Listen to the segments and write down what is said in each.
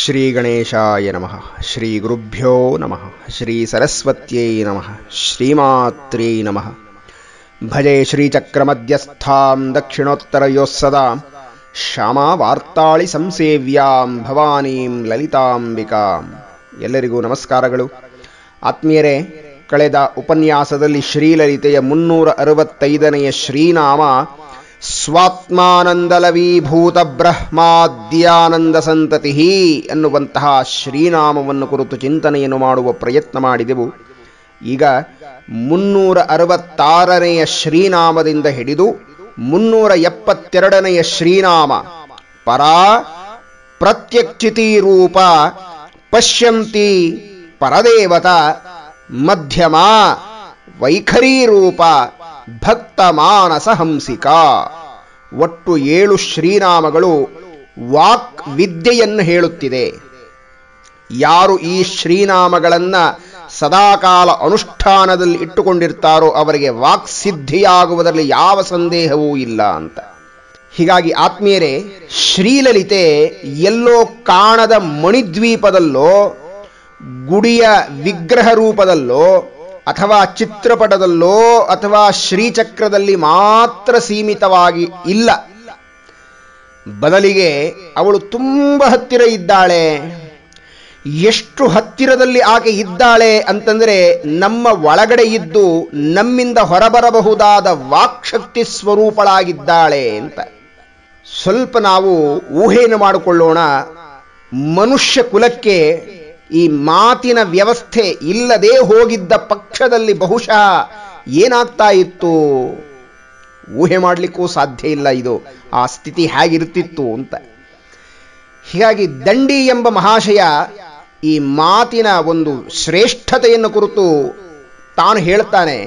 ಶ್ರೀ ಗಣೇಶಾಯ ನಮಃ ಶ್ರೀ ಗುರುಭ್ಯೋ ನಮಃ ಶ್ರೀ ಸರಸ್ವತ್ಯೈ ನಮಃ ಶ್ರೀಮಾತ್ರೈ ನಮಃ ಭಜೆ ಶ್ರೀಚಕ್ರಮಧ್ಯಸ್ಥಾಂ ದಕ್ಷಿಣೋತ್ತರಯೋಃ ಸದಾ ಶ್ಯಾಮಾ ವಾರ್ತಾಳಿ ಸಂಸೇವ್ಯಾಂ ಭವಾನೀಂ ಲಲಿತಾಂಬಿಕಾಂ ಎಲ್ಲರಿಗೂ ನಮಸ್ಕಾರಗಳು ಆತ್ಮೀಯರೇ ಕಳೆದ ಉಪನ್ಯಾಸದಲ್ಲಿ ಶ್ರೀಲಲಿತೆಯ ಮುನ್ನೂರ ಅರವತ್ತೈದನೆಯ ಶ್ರೀನಾಮ ಸ್ವಾತ್ಮಾನಂದಲವೀಭೂತ ಬ್ರಹ್ಮಾದ್ಯಾನಂದ ಸಂತತಿ ಅನ್ನುವಂತಹ ಶ್ರೀನಾಮವನ್ನು ಕುರಿತು ಚಿಂತನೆಯನ್ನು ಮಾಡುವ ಪ್ರಯತ್ನ ಮಾಡಿದೆವು ಈಗ ಮುನ್ನೂರ ಅರವತ್ತಾರನೆಯ ಶ್ರೀನಾಮದಿಂದ ಹಿಡಿದು ಮುನ್ನೂರ ಎಪ್ಪತ್ತೆರಡನೆಯ ಶ್ರೀನಾಮ ಪರಾ ಪ್ರತ್ಯಕ್ಷಿತಿ ರೂಪ ಪಶ್ಯಂತಿ ಪರದೇವತ ಮಧ್ಯಮ ವೈಖರಿ ರೂಪ ಭಕ್ತ ಮಾನಸ ಹಂಸಿಕ ಒಟ್ಟು ಏಳು ಶ್ರೀನಾಮಗಳು ವಾಕ್ ವಿದ್ಯೆಯನ್ನು ಹೇಳುತ್ತಿದೆ ಯಾರು ಈ ಶ್ರೀನಾಮಗಳನ್ನು ಸದಾಕಾಲ ಅನುಷ್ಠಾನದಲ್ಲಿ ಇಟ್ಟುಕೊಂಡಿರ್ತಾರೋ ಅವರಿಗೆ ವಾಕ್ ಸಿದ್ಧಿಯಾಗುವುದರಲ್ಲಿ ಯಾವ ಸಂದೇಹವೂ ಇಲ್ಲ ಅಂತ ಹೀಗಾಗಿ ಆತ್ಮೀಯರೇ ಶ್ರೀಲಲಿತೆ ಎಲ್ಲೋ ಕಾಣದ ಮಣಿದ್ವೀಪದಲ್ಲೋ ಗುಡಿಯ ವಿಗ್ರಹ ರೂಪದಲ್ಲೋ ಅಥವಾ ಚಿತ್ರಪಟದಲ್ಲೋ ಅಥವಾ ಶ್ರೀಚಕ್ರದಲ್ಲಿ ಮಾತ್ರ ಸೀಮಿತವಾಗಿ ಇಲ್ಲ ಬದಲಿಗೆ ಅವಳು ತುಂಬ ಹತ್ತಿರ ಇದ್ದಾಳೆ ಎಷ್ಟು ಹತ್ತಿರದಲ್ಲಿ ಆಕೆ ಇದ್ದಾಳೆ ಅಂತಂದರೆ ನಮ್ಮ ಒಳಗಡೆ ಇದ್ದು ನಮ್ಮಿಂದ ಹೊರಬರಬಹುದಾದ ವಾಕ್ಶಕ್ತಿ ಸ್ವರೂಪಳಾಗಿದ್ದಾಳೆ ಅಂತ ಸ್ವಲ್ಪ ನಾವು ಊಹೆಯನ್ನು ಮಾಡಿಕೊಳ್ಳೋಣ ಮನುಷ್ಯ ಕುಲಕ್ಕೆ ಈ ಮಾತಿನ ವ್ಯವಸ್ಥೆ ಇಲ್ಲದೆ ಹೋಗಿದ್ದ ಪಕ್ಷದಲ್ಲಿ ಬಹುಶಃ ಏನಾಗ್ತಾ ಇತ್ತು ಊಹೆ ಮಾಡಲಿಕ್ಕೂ ಸಾಧ್ಯ ಇಲ್ಲ ಇದು ಆ ಸ್ಥಿತಿ ಹೇಗಿರ್ತಿತ್ತು ಅಂತ ಹೀಗಾಗಿ ದಂಡಿ ಎಂಬ ಮಹಾಶಯ ಈ ಮಾತಿನ ಒಂದು ಶ್ರೇಷ್ಠತೆಯನ್ನು ಕುರಿತು ತಾನು ಹೇಳ್ತಾನೆ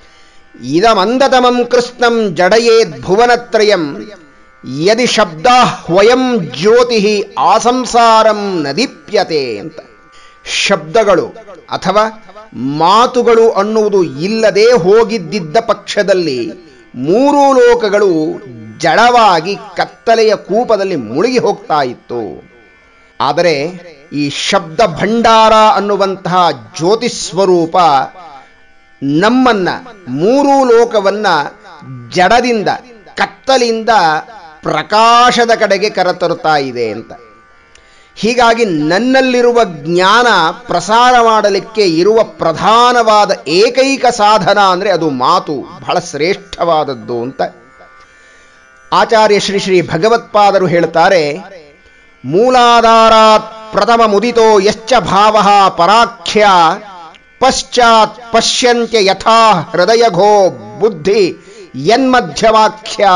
ಇದಮಂದತಮಂ ಕೃಷ್ಣಂ ಜಡಯೇದ್ ಭುವನತ್ರಯಂ ಯದಿ ಶಬ್ದ ವಯಂ ಜ್ಯೋತಿ ಆಸಂಸಾರಂ ನದೀಪ್ಯತೆ ಅಂತ ಶಬ್ದಗಳು ಅಥವಾ ಮಾತುಗಳು ಅನ್ನುವುದು ಇಲ್ಲದೆ ಹೋಗಿದ್ದಿದ್ದ ಪಕ್ಷದಲ್ಲಿ ಮೂರೂ ಲೋಕಗಳು ಜಡವಾಗಿ ಕತ್ತಲೆಯ ಕೂಪದಲ್ಲಿ ಮುಳುಗಿ ಹೋಗ್ತಾ ಇತ್ತು ಆದರೆ ಈ ಶಬ್ದ ಭಂಡಾರ ಅನ್ನುವಂತಹ ಜ್ಯೋತಿಸ್ವರೂಪ ನಮ್ಮನ್ನ ಮೂರೂ ಲೋಕವನ್ನ ಜಡದಿಂದ ಕತ್ತಲಿಂದ ಪ್ರಕಾಶದ ಕಡೆಗೆ ಕರೆತರುತ್ತಾ ಇದೆ ಅಂತ ಹೀಗಾಗಿ ನನ್ನಲ್ಲಿರುವ ಜ್ಞಾನ ಪ್ರಸಾರ ಮಾಡಲಿಕ್ಕೆ ಇರುವ ಪ್ರಧಾನವಾದ ಏಕೈಕ ಸಾಧನ ಅಂದರೆ ಅದು ಮಾತು ಬಹಳ ಶ್ರೇಷ್ಠವಾದದ್ದು ಅಂತ ಆಚಾರ್ಯ ಶ್ರೀ ಶ್ರೀ ಭಗವತ್ಪಾದರು ಹೇಳ್ತಾರೆ ಮೂಲಾಧಾರಾತ್ ಪ್ರಥಮ ಮುದಿತೋ ಯಶ್ಚ ಭಾವ ಪರಾಖ್ಯ ಪಶ್ಚಾತ್ ಪಶ್ಯಂತ್ಯ ಯಥಾ ಹೃದಯಘೋ ಬುದ್ಧಿ ಯನ್ಮಧ್ಯವಾಖ್ಯಾ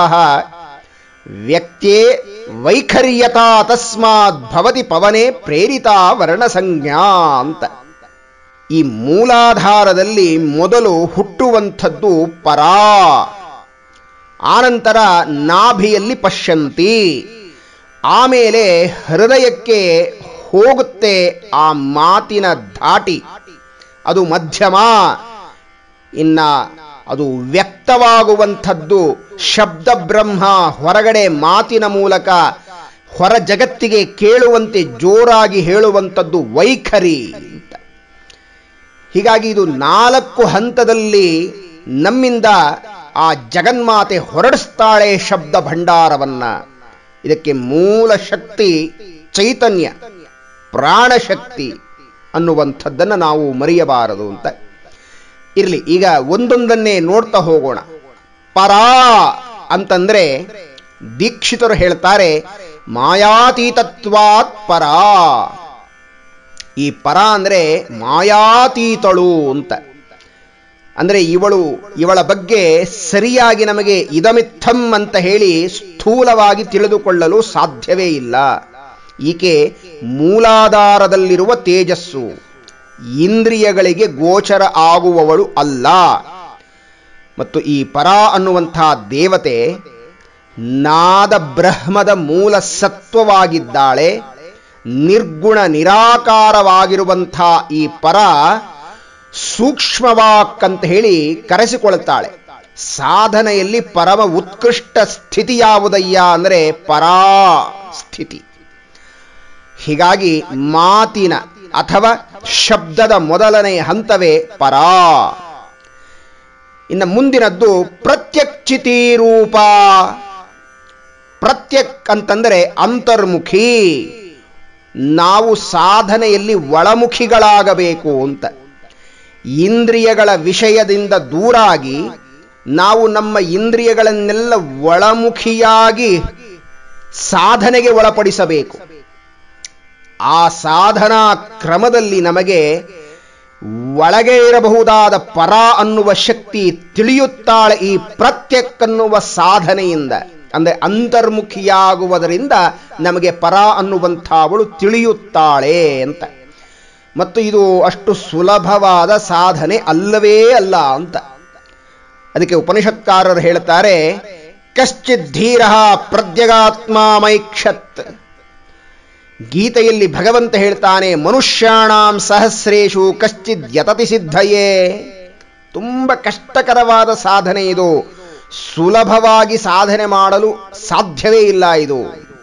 ವ್ಯಕ್ತೇ ವೈಖರ್ಯತಾ ತಸ್ಮಾತ್ ಭವತಿ ಪವನೆ ಪ್ರೇರಿತ ವರ್ಣಸಂಜ್ಞಾ ಅಂತ ಈ ಮೂಲಾಧಾರದಲ್ಲಿ ಮೊದಲು ಹುಟ್ಟುವಂಥದ್ದು ಪರಾ ಆನಂತರ ನಾಭಿಯಲ್ಲಿ ಪಶ್ಯಂತಿ ಆಮೇಲೆ ಹೃದಯಕ್ಕೆ ಹೋಗುತ್ತೆ ಆ ಮಾತಿನ ಧಾಟಿ ಅದು ಮಧ್ಯಮ ಇನ್ನ ಅದು ವ್ಯಕ್ತವಾಗುವಂಥದ್ದು ಶಬ್ದ ಬ್ರಹ್ಮ ಹೊರಗಡೆ ಮಾತಿನ ಮೂಲಕ ಹೊರ ಜಗತ್ತಿಗೆ ಕೇಳುವಂತೆ ಜೋರಾಗಿ ಹೇಳುವಂಥದ್ದು ವೈಖರಿ ಅಂತ ಹೀಗಾಗಿ ಇದು ನಾಲ್ಕು ಹಂತದಲ್ಲಿ ನಮ್ಮಿಂದ ಆ ಜಗನ್ಮಾತೆ ಹೊರಡಿಸ್ತಾಳೆ ಶಬ್ದ ಭಂಡಾರವನ್ನ ಇದಕ್ಕೆ ಮೂಲ ಶಕ್ತಿ ಚೈತನ್ಯ ಪ್ರಾಣಶಕ್ತಿ ಅನ್ನುವಂಥದ್ದನ್ನು ನಾವು ಮರೆಯಬಾರದು ಅಂತ ಇರಲಿ ಈಗ ಒಂದೊಂದನ್ನೇ ನೋಡ್ತಾ ಹೋಗೋಣ ಪರಾ ಅಂತಂದ್ರೆ ದೀಕ್ಷಿತರು ಹೇಳ್ತಾರೆ ಮಾಯಾತೀತತ್ವಾತ್ ಪರಾ ಈ ಪರ ಅಂದ್ರೆ ಮಾಯಾತೀತಳು ಅಂತ ಅಂದ್ರೆ ಇವಳು ಇವಳ ಬಗ್ಗೆ ಸರಿಯಾಗಿ ನಮಗೆ ಇದಮಿತ್ತಂ ಅಂತ ಹೇಳಿ ಸ್ಥೂಲವಾಗಿ ತಿಳಿದುಕೊಳ್ಳಲು ಸಾಧ್ಯವೇ ಇಲ್ಲ ಈಕೆ ಮೂಲಾಧಾರದಲ್ಲಿರುವ ತೇಜಸ್ಸು ಇಂದ್ರಿಯಗಳಿಗೆ ಗೋಚರ ಆಗುವವಳು ಅಲ್ಲ ಮತ್ತು ಈ ಪರ ಅನ್ನುವಂತಹ ದೇವತೆ ನಾದ ಬ್ರಹ್ಮದ ಮೂಲ ಸತ್ವವಾಗಿದ್ದಾಳೆ ನಿರ್ಗುಣ ನಿರಾಕಾರವಾಗಿರುವಂಥ ಈ ಪರ ಸೂಕ್ಷ್ಮವಾಕ್ ಅಂತ ಹೇಳಿ ಕರೆಸಿಕೊಳ್ಳುತ್ತಾಳೆ ಸಾಧನೆಯಲ್ಲಿ ಪರಮ ಉತ್ಕೃಷ್ಟ ಸ್ಥಿತಿ ಯಾವುದಯ್ಯ ಅಂದರೆ ಪರಾ ಸ್ಥಿತಿ ಹೀಗಾಗಿ ಮಾತಿನ ಅಥವಾ ಶಬ್ದದ ಮೊದಲನೆಯ ಹಂತವೇ ಪರಾ ಇನ್ನು ಮುಂದಿನದ್ದು ಪ್ರತ್ಯಕ್ಷಿತಿ ರೂಪ ಪ್ರತ್ಯಕ್ ಅಂತಂದರೆ ಅಂತರ್ಮುಖಿ ನಾವು ಸಾಧನೆಯಲ್ಲಿ ಒಳಮುಖಿಗಳಾಗಬೇಕು ಅಂತ ಇಂದ್ರಿಯಗಳ ವಿಷಯದಿಂದ ದೂರಾಗಿ ನಾವು ನಮ್ಮ ಇಂದ್ರಿಯಗಳನ್ನೆಲ್ಲ ಒಳಮುಖಿಯಾಗಿ ಸಾಧನೆಗೆ ಒಳಪಡಿಸಬೇಕು ಆ ಸಾಧನಾ ಕ್ರಮದಲ್ಲಿ ನಮಗೆ ಒಳಗೆ ಇರಬಹುದಾದ ಪರ ಅನ್ನುವ ಶಕ್ತಿ ತಿಳಿಯುತ್ತಾಳೆ ಈ ಪ್ರತ್ಯಕ್ ಅನ್ನುವ ಸಾಧನೆಯಿಂದ ಅಂದರೆ ಅಂತರ್ಮುಖಿಯಾಗುವುದರಿಂದ ನಮಗೆ ಪರ ಅನ್ನುವಂಥವಳು ತಿಳಿಯುತ್ತಾಳೆ ಅಂತ ಮತ್ತು ಇದು ಅಷ್ಟು ಸುಲಭವಾದ ಸಾಧನೆ ಅಲ್ಲವೇ ಅಲ್ಲ ಅಂತ ಅದಕ್ಕೆ ಉಪನಿಷತ್ಕಾರರು ಹೇಳ್ತಾರೆ ಕಶ್ಚಿತ್ ಧೀರ ಪ್ರದ್ಯಗಾತ್ಮ ಮೈಕ್ಷತ್ ಗೀತೆಯಲ್ಲಿ ಭಗವಂತ ಹೇಳ್ತಾನೆ ಮನುಷ್ಯಾಣಾಂ ಸಹಸ್ರೇಶು ಕಶ್ಚಿದ್ ಯತತಿ ಸಿದ್ಧಯೇ ತುಂಬ ಕಷ್ಟಕರವಾದ ಸಾಧನೆ ಇದು ಸುಲಭವಾಗಿ ಸಾಧನೆ ಮಾಡಲು ಸಾಧ್ಯವೇ ಇಲ್ಲ ಇದು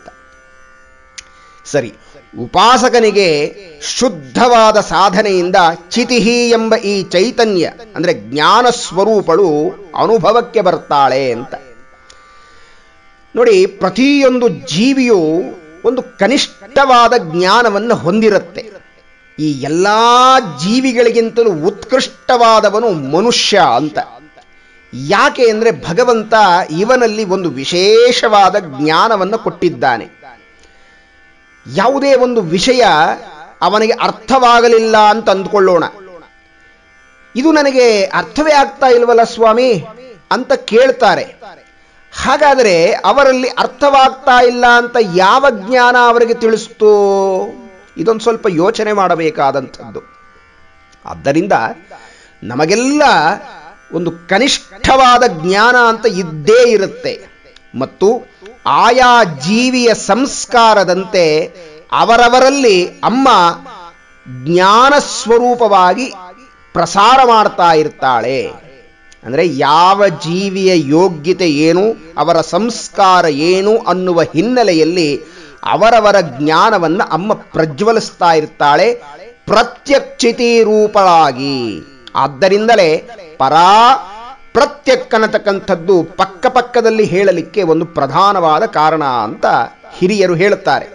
ಸರಿ ಉಪಾಸಕನಿಗೆ ಶುದ್ಧವಾದ ಸಾಧನೆಯಿಂದ ಚಿತಿಹಿ ಎಂಬ ಈ ಚೈತನ್ಯ ಅಂದರೆ ಜ್ಞಾನ ಸ್ವರೂಪಳು ಅನುಭವಕ್ಕೆ ಬರ್ತಾಳೆ ಅಂತ ನೋಡಿ ಪ್ರತಿಯೊಂದು ಜೀವಿಯು ಒಂದು ಕನಿಷ್ಠವಾದ ಜ್ಞಾನವನ್ನು ಹೊಂದಿರುತ್ತೆ ಈ ಎಲ್ಲ ಜೀವಿಗಳಿಗಿಂತಲೂ ಉತ್ಕೃಷ್ಟವಾದವನು ಮನುಷ್ಯ ಅಂತ ಯಾಕೆ ಅಂದರೆ ಭಗವಂತ ಇವನಲ್ಲಿ ಒಂದು ವಿಶೇಷವಾದ ಜ್ಞಾನವನ್ನು ಕೊಟ್ಟಿದ್ದಾನೆ ಯಾವುದೇ ಒಂದು ವಿಷಯ ಅವನಿಗೆ ಅರ್ಥವಾಗಲಿಲ್ಲ ಅಂತ ಅಂದ್ಕೊಳ್ಳೋಣ ಇದು ನನಗೆ ಅರ್ಥವೇ ಆಗ್ತಾ ಇಲ್ವಲ್ಲ ಸ್ವಾಮಿ ಅಂತ ಕೇಳ್ತಾರೆ ಹಾಗಾದರೆ ಅವರಲ್ಲಿ ಅರ್ಥವಾಗ್ತಾ ಇಲ್ಲ ಅಂತ ಯಾವ ಜ್ಞಾನ ಅವರಿಗೆ ತಿಳಿಸ್ತು ಇದೊಂದು ಸ್ವಲ್ಪ ಯೋಚನೆ ಮಾಡಬೇಕಾದಂಥದ್ದು ಆದ್ದರಿಂದ ನಮಗೆಲ್ಲ ಒಂದು ಕನಿಷ್ಠವಾದ ಜ್ಞಾನ ಅಂತ ಇದ್ದೇ ಇರುತ್ತೆ ಮತ್ತು ಆಯಾ ಜೀವಿಯ ಸಂಸ್ಕಾರದಂತೆ ಅವರವರಲ್ಲಿ ಅಮ್ಮ ಜ್ಞಾನ ಸ್ವರೂಪವಾಗಿ ಪ್ರಸಾರ ಮಾಡ್ತಾ ಇರ್ತಾಳೆ ಅಂದರೆ ಯಾವ ಜೀವಿಯ ಯೋಗ್ಯತೆ ಏನು ಅವರ ಸಂಸ್ಕಾರ ಏನು ಅನ್ನುವ ಹಿನ್ನೆಲೆಯಲ್ಲಿ ಅವರವರ ಜ್ಞಾನವನ್ನು ಅಮ್ಮ ಪ್ರಜ್ವಲಿಸ್ತಾ ಇರ್ತಾಳೆ ಪ್ರತ್ಯಕ್ಷಿತಿ ರೂಪಳಾಗಿ ಆದ್ದರಿಂದಲೇ ಪರಾ ಪ್ರತ್ಯಕ್ಕನತಕ್ಕಂಥದ್ದು ಪಕ್ಕ ಪಕ್ಕದಲ್ಲಿ ಹೇಳಲಿಕ್ಕೆ ಒಂದು ಪ್ರಧಾನವಾದ ಕಾರಣ ಅಂತ ಹಿರಿಯರು ಹೇಳುತ್ತಾರೆ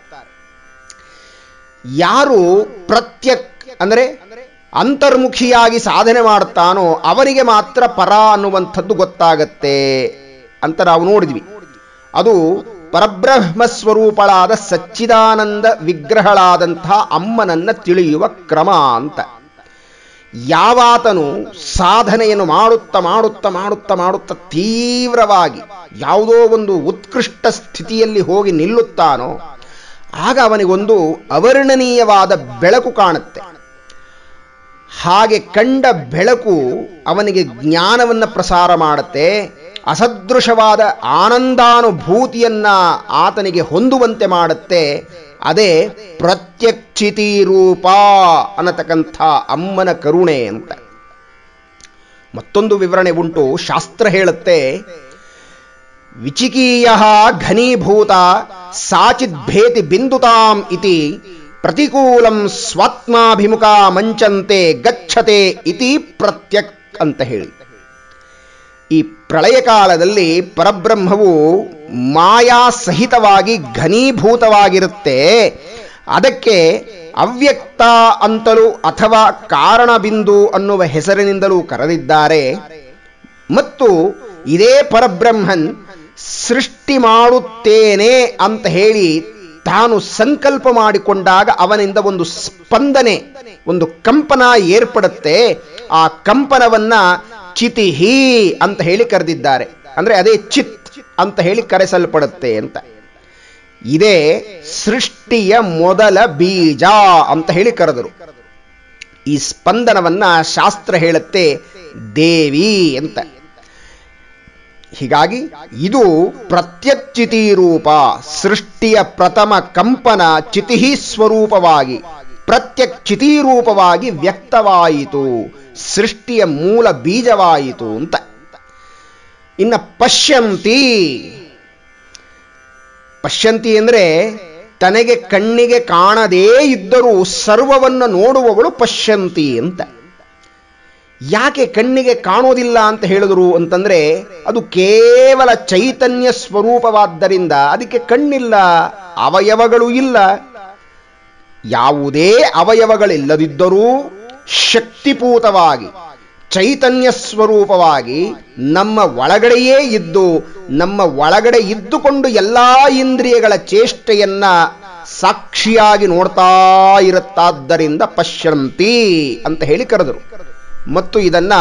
ಯಾರು ಪ್ರತ್ಯಕ್ ಅಂದರೆ ಅಂತರ್ಮುಖಿಯಾಗಿ ಸಾಧನೆ ಮಾಡುತ್ತಾನೋ ಅವನಿಗೆ ಮಾತ್ರ ಪರ ಅನ್ನುವಂಥದ್ದು ಗೊತ್ತಾಗತ್ತೆ ಅಂತ ನಾವು ನೋಡಿದ್ವಿ ಅದು ಪರಬ್ರಹ್ಮ ಸ್ವರೂಪಳಾದ ಸಚ್ಚಿದಾನಂದ ವಿಗ್ರಹಳಾದಂತಹ ಅಮ್ಮನನ್ನ ತಿಳಿಯುವ ಕ್ರಮ ಅಂತ ಯಾವಾತನು ಸಾಧನೆಯನ್ನು ಮಾಡುತ್ತಾ ಮಾಡುತ್ತಾ ಮಾಡುತ್ತಾ ಮಾಡುತ್ತಾ ತೀವ್ರವಾಗಿ ಯಾವುದೋ ಒಂದು ಉತ್ಕೃಷ್ಟ ಸ್ಥಿತಿಯಲ್ಲಿ ಹೋಗಿ ನಿಲ್ಲುತ್ತಾನೋ ಆಗ ಅವನಿಗೊಂದು ಅವರ್ಣನೀಯವಾದ ಬೆಳಕು ಕಾಣುತ್ತೆ ಹಾಗೆ ಕಂಡ ಬೆಳಕು ಅವನಿಗೆ ಜ್ಞಾನವನ್ನು ಪ್ರಸಾರ ಮಾಡುತ್ತೆ ಅಸದೃಶವಾದ ಆನಂದಾನುಭೂತಿಯನ್ನ ಆತನಿಗೆ ಹೊಂದುವಂತೆ ಮಾಡುತ್ತೆ ಅದೇ ಪ್ರತ್ಯಕ್ಷಿತಿ ರೂಪ ಅನ್ನತಕ್ಕಂಥ ಅಮ್ಮನ ಕರುಣೆ ಅಂತ ಮತ್ತೊಂದು ವಿವರಣೆ ಉಂಟು ಶಾಸ್ತ್ರ ಹೇಳುತ್ತೆ ವಿಚಿಕೀಯ ಘನೀಭೂತ ಸಾಚಿದ್ಭೇತಿ ಬಿಂದುತಾಂ ಇತಿ ಪ್ರತಿಕೂಲಂ ಸ್ವಾತ್ಮಾಭಿಮುಖ ಮಂಚಂತೆ ಗಚ್ಚತೆ ಇತಿ ಪ್ರತ್ಯಕ್ ಅಂತ ಹೇಳಿ ಈ ಪ್ರಳಯ ಕಾಲದಲ್ಲಿ ಪರಬ್ರಹ್ಮವು ಮಾಯಾ ಸಹಿತವಾಗಿ ಘನೀಭೂತವಾಗಿರುತ್ತೆ ಅದಕ್ಕೆ ಅವ್ಯಕ್ತ ಅಂತಲೂ ಅಥವಾ ಕಾರಣಬಿಂದು ಅನ್ನುವ ಹೆಸರಿನಿಂದಲೂ ಕರೆದಿದ್ದಾರೆ ಮತ್ತು ಇದೇ ಪರಬ್ರಹ್ಮನ್ ಸೃಷ್ಟಿ ಮಾಡುತ್ತೇನೆ ಅಂತ ಹೇಳಿ ತಾನು ಸಂಕಲ್ಪ ಮಾಡಿಕೊಂಡಾಗ ಅವನಿಂದ ಒಂದು ಸ್ಪಂದನೆ ಒಂದು ಕಂಪನ ಏರ್ಪಡುತ್ತೆ ಆ ಕಂಪನವನ್ನ ಚಿತಿಹಿ ಅಂತ ಹೇಳಿ ಕರೆದಿದ್ದಾರೆ ಅಂದ್ರೆ ಅದೇ ಚಿತ್ ಅಂತ ಹೇಳಿ ಕರೆಸಲ್ಪಡುತ್ತೆ ಅಂತ ಇದೇ ಸೃಷ್ಟಿಯ ಮೊದಲ ಬೀಜ ಅಂತ ಹೇಳಿ ಕರೆದರು ಈ ಸ್ಪಂದನವನ್ನ ಶಾಸ್ತ್ರ ಹೇಳುತ್ತೆ ದೇವಿ ಅಂತ ಹೀಗಾಗಿ ಇದು ಪ್ರತ್ಯಚ್ಚಿತಿ ರೂಪ ಸೃಷ್ಟಿಯ ಪ್ರಥಮ ಕಂಪನ ಚಿತಿಹಿ ಸ್ವರೂಪವಾಗಿ ಪ್ರತ್ಯಕ್ಷಿತಿ ರೂಪವಾಗಿ ವ್ಯಕ್ತವಾಯಿತು ಸೃಷ್ಟಿಯ ಮೂಲ ಬೀಜವಾಯಿತು ಅಂತ ಇನ್ನ ಪಶ್ಯಂತಿ ಪಶ್ಯಂತಿ ಅಂದರೆ ತನಗೆ ಕಣ್ಣಿಗೆ ಕಾಣದೇ ಇದ್ದರೂ ಸರ್ವವನ್ನು ನೋಡುವವಳು ಪಶ್ಯಂತಿ ಅಂತ ಯಾಕೆ ಕಣ್ಣಿಗೆ ಕಾಣೋದಿಲ್ಲ ಅಂತ ಹೇಳಿದ್ರು ಅಂತಂದ್ರೆ ಅದು ಕೇವಲ ಚೈತನ್ಯ ಸ್ವರೂಪವಾದ್ದರಿಂದ ಅದಕ್ಕೆ ಕಣ್ಣಿಲ್ಲ ಅವಯವಗಳು ಇಲ್ಲ ಯಾವುದೇ ಅವಯವಗಳಿಲ್ಲದಿದ್ದರೂ ಶಕ್ತಿಪೂತವಾಗಿ ಚೈತನ್ಯ ಸ್ವರೂಪವಾಗಿ ನಮ್ಮ ಒಳಗಡೆಯೇ ಇದ್ದು ನಮ್ಮ ಒಳಗಡೆ ಇದ್ದುಕೊಂಡು ಎಲ್ಲಾ ಇಂದ್ರಿಯಗಳ ಚೇಷ್ಟೆಯನ್ನ ಸಾಕ್ಷಿಯಾಗಿ ನೋಡ್ತಾ ಇರುತ್ತಾದ್ದರಿಂದ ಪಶ್ಯಂತಿ ಅಂತ ಹೇಳಿ ಕರೆದರು ಮತ್ತು ಇದನ್ನ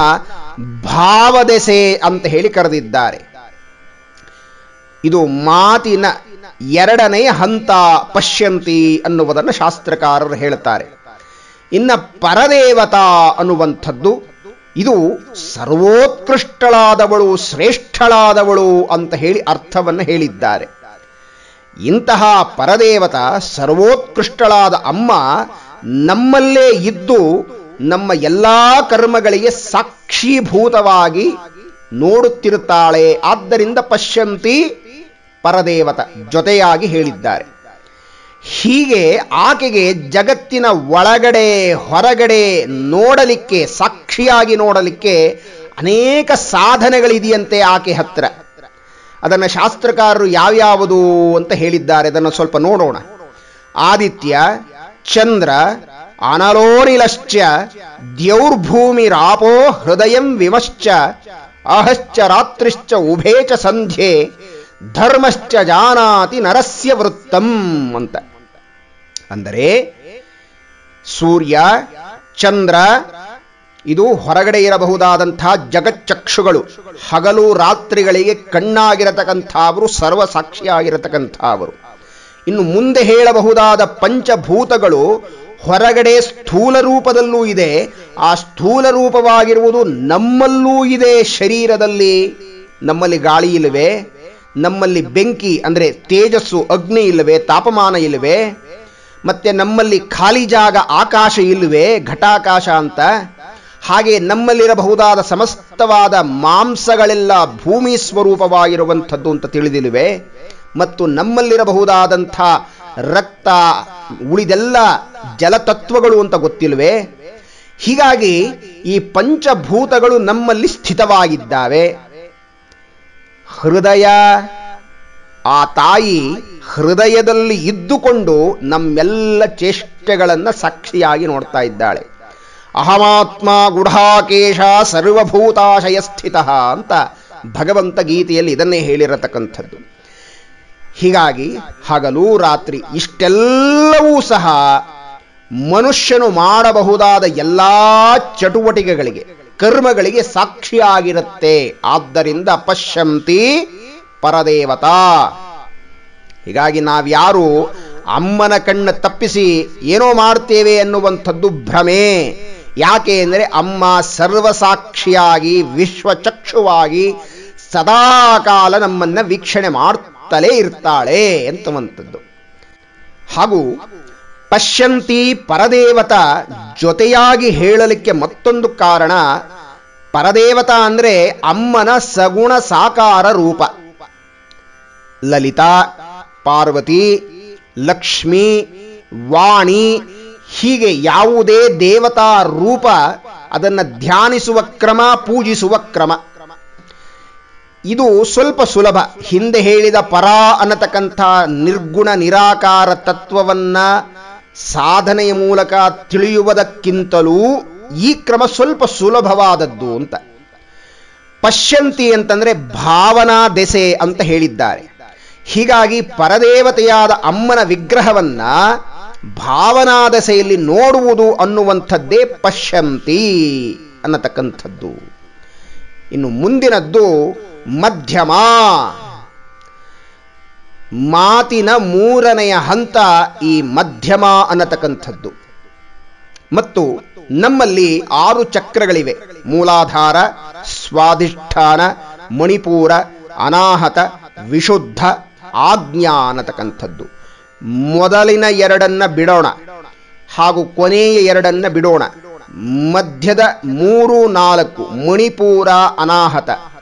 ಭಾವದೆಸೆ ಅಂತ ಹೇಳಿ ಕರೆದಿದ್ದಾರೆ ಇದು ಮಾತಿನ ಎರಡನೆಯ ಹಂತ ಪಶ್ಯಂತಿ ಅನ್ನುವುದನ್ನು ಶಾಸ್ತ್ರಕಾರರು ಹೇಳುತ್ತಾರೆ ಇನ್ನ ಪರದೇವತಾ ಅನ್ನುವಂಥದ್ದು ಇದು ಸರ್ವೋತ್ಕೃಷ್ಟಳಾದವಳು ಶ್ರೇಷ್ಠಳಾದವಳು ಅಂತ ಹೇಳಿ ಅರ್ಥವನ್ನು ಹೇಳಿದ್ದಾರೆ ಇಂತಹ ಪರದೇವತ ಸರ್ವೋತ್ಕೃಷ್ಟಳಾದ ಅಮ್ಮ ನಮ್ಮಲ್ಲೇ ಇದ್ದು ನಮ್ಮ ಎಲ್ಲಾ ಕರ್ಮಗಳಿಗೆ ಸಾಕ್ಷೀಭೂತವಾಗಿ ನೋಡುತ್ತಿರುತ್ತಾಳೆ ಆದ್ದರಿಂದ ಪಶ್ಯಂತಿ ಪರದೇವತ ಜೊತೆಯಾಗಿ ಹೇಳಿದ್ದಾರೆ ಹೀಗೆ ಆಕೆಗೆ ಜಗತ್ತಿನ ಒಳಗಡೆ ಹೊರಗಡೆ ನೋಡಲಿಕ್ಕೆ ಸಾಕ್ಷಿಯಾಗಿ ನೋಡಲಿಕ್ಕೆ ಅನೇಕ ಸಾಧನೆಗಳಿದೆಯಂತೆ ಆಕೆ ಹತ್ರ ಅದನ್ನು ಶಾಸ್ತ್ರಕಾರರು ಯಾವ್ಯಾವುದು ಅಂತ ಹೇಳಿದ್ದಾರೆ ಅದನ್ನು ಸ್ವಲ್ಪ ನೋಡೋಣ ಆದಿತ್ಯ ಚಂದ್ರ ಅನಲೋನಿಲಶ್ಚ ದ್ಯೌರ್ಭೂಮಿರಾಪೋ ಹೃದಯಂ ವಿಮಶ್ಚ ಅಹಶ್ಚ ರಾತ್ರಿಶ್ಚ ಉಭೇ ಚ ಸಂಧ್ಯೆ ಧರ್ಮಶ್ಚ ಜಾನಾತಿ ನರಸ್ಯ ವೃತ್ತಂ ಅಂತ ಅಂದರೆ ಸೂರ್ಯ ಚಂದ್ರ ಇದು ಹೊರಗಡೆ ಇರಬಹುದಾದಂತಹ ಜಗಚ್ಚಕ್ಷುಗಳು ಹಗಲು ರಾತ್ರಿಗಳಿಗೆ ಕಣ್ಣಾಗಿರತಕ್ಕಂಥವರು ಸರ್ವಸಾಕ್ಷಿಯಾಗಿರತಕ್ಕಂಥವರು ಇನ್ನು ಮುಂದೆ ಹೇಳಬಹುದಾದ ಪಂಚಭೂತಗಳು ಹೊರಗಡೆ ಸ್ಥೂಲ ರೂಪದಲ್ಲೂ ಇದೆ ಆ ಸ್ಥೂಲ ರೂಪವಾಗಿರುವುದು ನಮ್ಮಲ್ಲೂ ಇದೆ ಶರೀರದಲ್ಲಿ ನಮ್ಮಲ್ಲಿ ಗಾಳಿ ಇಲ್ಲವೇ ನಮ್ಮಲ್ಲಿ ಬೆಂಕಿ ಅಂದರೆ ತೇಜಸ್ಸು ಅಗ್ನಿ ಇಲ್ಲವೇ ತಾಪಮಾನ ಇಲ್ಲವೇ ಮತ್ತೆ ನಮ್ಮಲ್ಲಿ ಖಾಲಿ ಜಾಗ ಆಕಾಶ ಇಲ್ಲವೇ ಘಟಾಕಾಶ ಅಂತ ಹಾಗೆ ನಮ್ಮಲ್ಲಿರಬಹುದಾದ ಸಮಸ್ತವಾದ ಮಾಂಸಗಳೆಲ್ಲ ಭೂಮಿ ಸ್ವರೂಪವಾಗಿರುವಂಥದ್ದು ಅಂತ ತಿಳಿದಿಲ್ವೇ ಮತ್ತು ನಮ್ಮಲ್ಲಿರಬಹುದಾದಂಥ ರಕ್ತ ಉಳಿದೆಲ್ಲ ಜಲತತ್ವಗಳು ಅಂತ ಗೊತ್ತಿಲ್ವೇ ಹೀಗಾಗಿ ಈ ಪಂಚಭೂತಗಳು ನಮ್ಮಲ್ಲಿ ಸ್ಥಿತವಾಗಿದ್ದಾವೆ ಹೃದಯ ಆ ತಾಯಿ ಹೃದಯದಲ್ಲಿ ಇದ್ದುಕೊಂಡು ನಮ್ಮೆಲ್ಲ ಚೇಷ್ಟೆಗಳನ್ನು ಸಾಕ್ಷಿಯಾಗಿ ನೋಡ್ತಾ ಇದ್ದಾಳೆ ಅಹಮಾತ್ಮ ಗುಢಾಕೇಶ ಸರ್ವಭೂತಾಶಯ ಸ್ಥಿತ ಅಂತ ಭಗವಂತ ಗೀತೆಯಲ್ಲಿ ಇದನ್ನೇ ಹೇಳಿರತಕ್ಕಂಥದ್ದು ಹೀಗಾಗಿ ಹಗಲು ರಾತ್ರಿ ಇಷ್ಟೆಲ್ಲವೂ ಸಹ ಮನುಷ್ಯನು ಮಾಡಬಹುದಾದ ಎಲ್ಲಾ ಚಟುವಟಿಕೆಗಳಿಗೆ ಕರ್ಮಗಳಿಗೆ ಸಾಕ್ಷಿಯಾಗಿರುತ್ತೆ ಆದ್ದರಿಂದ ಪಶ್ಯಂತಿ ಪರದೇವತಾ ಹೀಗಾಗಿ ನಾವ್ಯಾರು ಅಮ್ಮನ ಕಣ್ಣ ತಪ್ಪಿಸಿ ಏನೋ ಮಾಡ್ತೇವೆ ಅನ್ನುವಂಥದ್ದು ಭ್ರಮೆ ಯಾಕೆ ಅಂದರೆ ಅಮ್ಮ ಸರ್ವಸಾಕ್ಷಿಯಾಗಿ ವಿಶ್ವಚಕ್ಷುವಾಗಿ ಸದಾಕಾಲ ನಮ್ಮನ್ನ ವೀಕ್ಷಣೆ ಮಾಡ್ತಲೇ ಇರ್ತಾಳೆ ಅಂತವಂಥದ್ದು ಹಾಗೂ ಪಶ್ಯಂತಿ ಪರದೇವತ ಜೊತೆಯಾಗಿ ಹೇಳಲಿಕ್ಕೆ ಮತ್ತೊಂದು ಕಾರಣ ಪರದೇವತ ಅಂದ್ರೆ ಅಮ್ಮನ ಸಗುಣ ಸಾಕಾರ ರೂಪ ಲಲಿತಾ ಪಾರ್ವತಿ ಲಕ್ಷ್ಮಿ ವಾಣಿ ಹೀಗೆ ಯಾವುದೇ ದೇವತಾ ರೂಪ ಅದನ್ನು ಧ್ಯಾನಿಸುವ ಕ್ರಮ ಪೂಜಿಸುವ ಕ್ರಮ ಇದು ಸ್ವಲ್ಪ ಸುಲಭ ಹಿಂದೆ ಹೇಳಿದ ಪರ ಅನ್ನತಕ್ಕಂಥ ನಿರ್ಗುಣ ನಿರಾಕಾರ ತತ್ವವನ್ನ ಸಾಧನೆಯ ಮೂಲಕ ತಿಳಿಯುವುದಕ್ಕಿಂತಲೂ ಈ ಕ್ರಮ ಸ್ವಲ್ಪ ಸುಲಭವಾದದ್ದು ಅಂತ ಪಶ್ಯಂತಿ ಅಂತಂದ್ರೆ ಭಾವನಾ ದೆಸೆ ಅಂತ ಹೇಳಿದ್ದಾರೆ ಹೀಗಾಗಿ ಪರದೇವತೆಯಾದ ಅಮ್ಮನ ವಿಗ್ರಹವನ್ನ ಭಾವನಾ ದೆಸೆಯಲ್ಲಿ ನೋಡುವುದು ಅನ್ನುವಂಥದ್ದೇ ಪಶ್ಯಂತಿ ಅನ್ನತಕ್ಕಂಥದ್ದು ಇನ್ನು ಮುಂದಿನದ್ದು ಮಧ್ಯಮ ಮಾತಿನ ಮೂರನೆಯ ಹಂತ ಈ ಮಧ್ಯಮ ಅನ್ನತಕ್ಕಂಥದ್ದು ಮತ್ತು ನಮ್ಮಲ್ಲಿ ಆರು ಚಕ್ರಗಳಿವೆ ಮೂಲಾಧಾರ ಸ್ವಾಧಿಷ್ಠಾನ ಮಣಿಪೂರ ಅನಾಹತ ವಿಶುದ್ಧ ಆಜ್ಞಾ ಅನ್ನತಕ್ಕಂಥದ್ದು ಮೊದಲಿನ ಎರಡನ್ನ ಬಿಡೋಣ ಹಾಗೂ ಕೊನೆಯ ಎರಡನ್ನ ಬಿಡೋಣ ಮಧ್ಯದ ಮೂರು ನಾಲ್ಕು ಮಣಿಪೂರ ಅನಾಹತ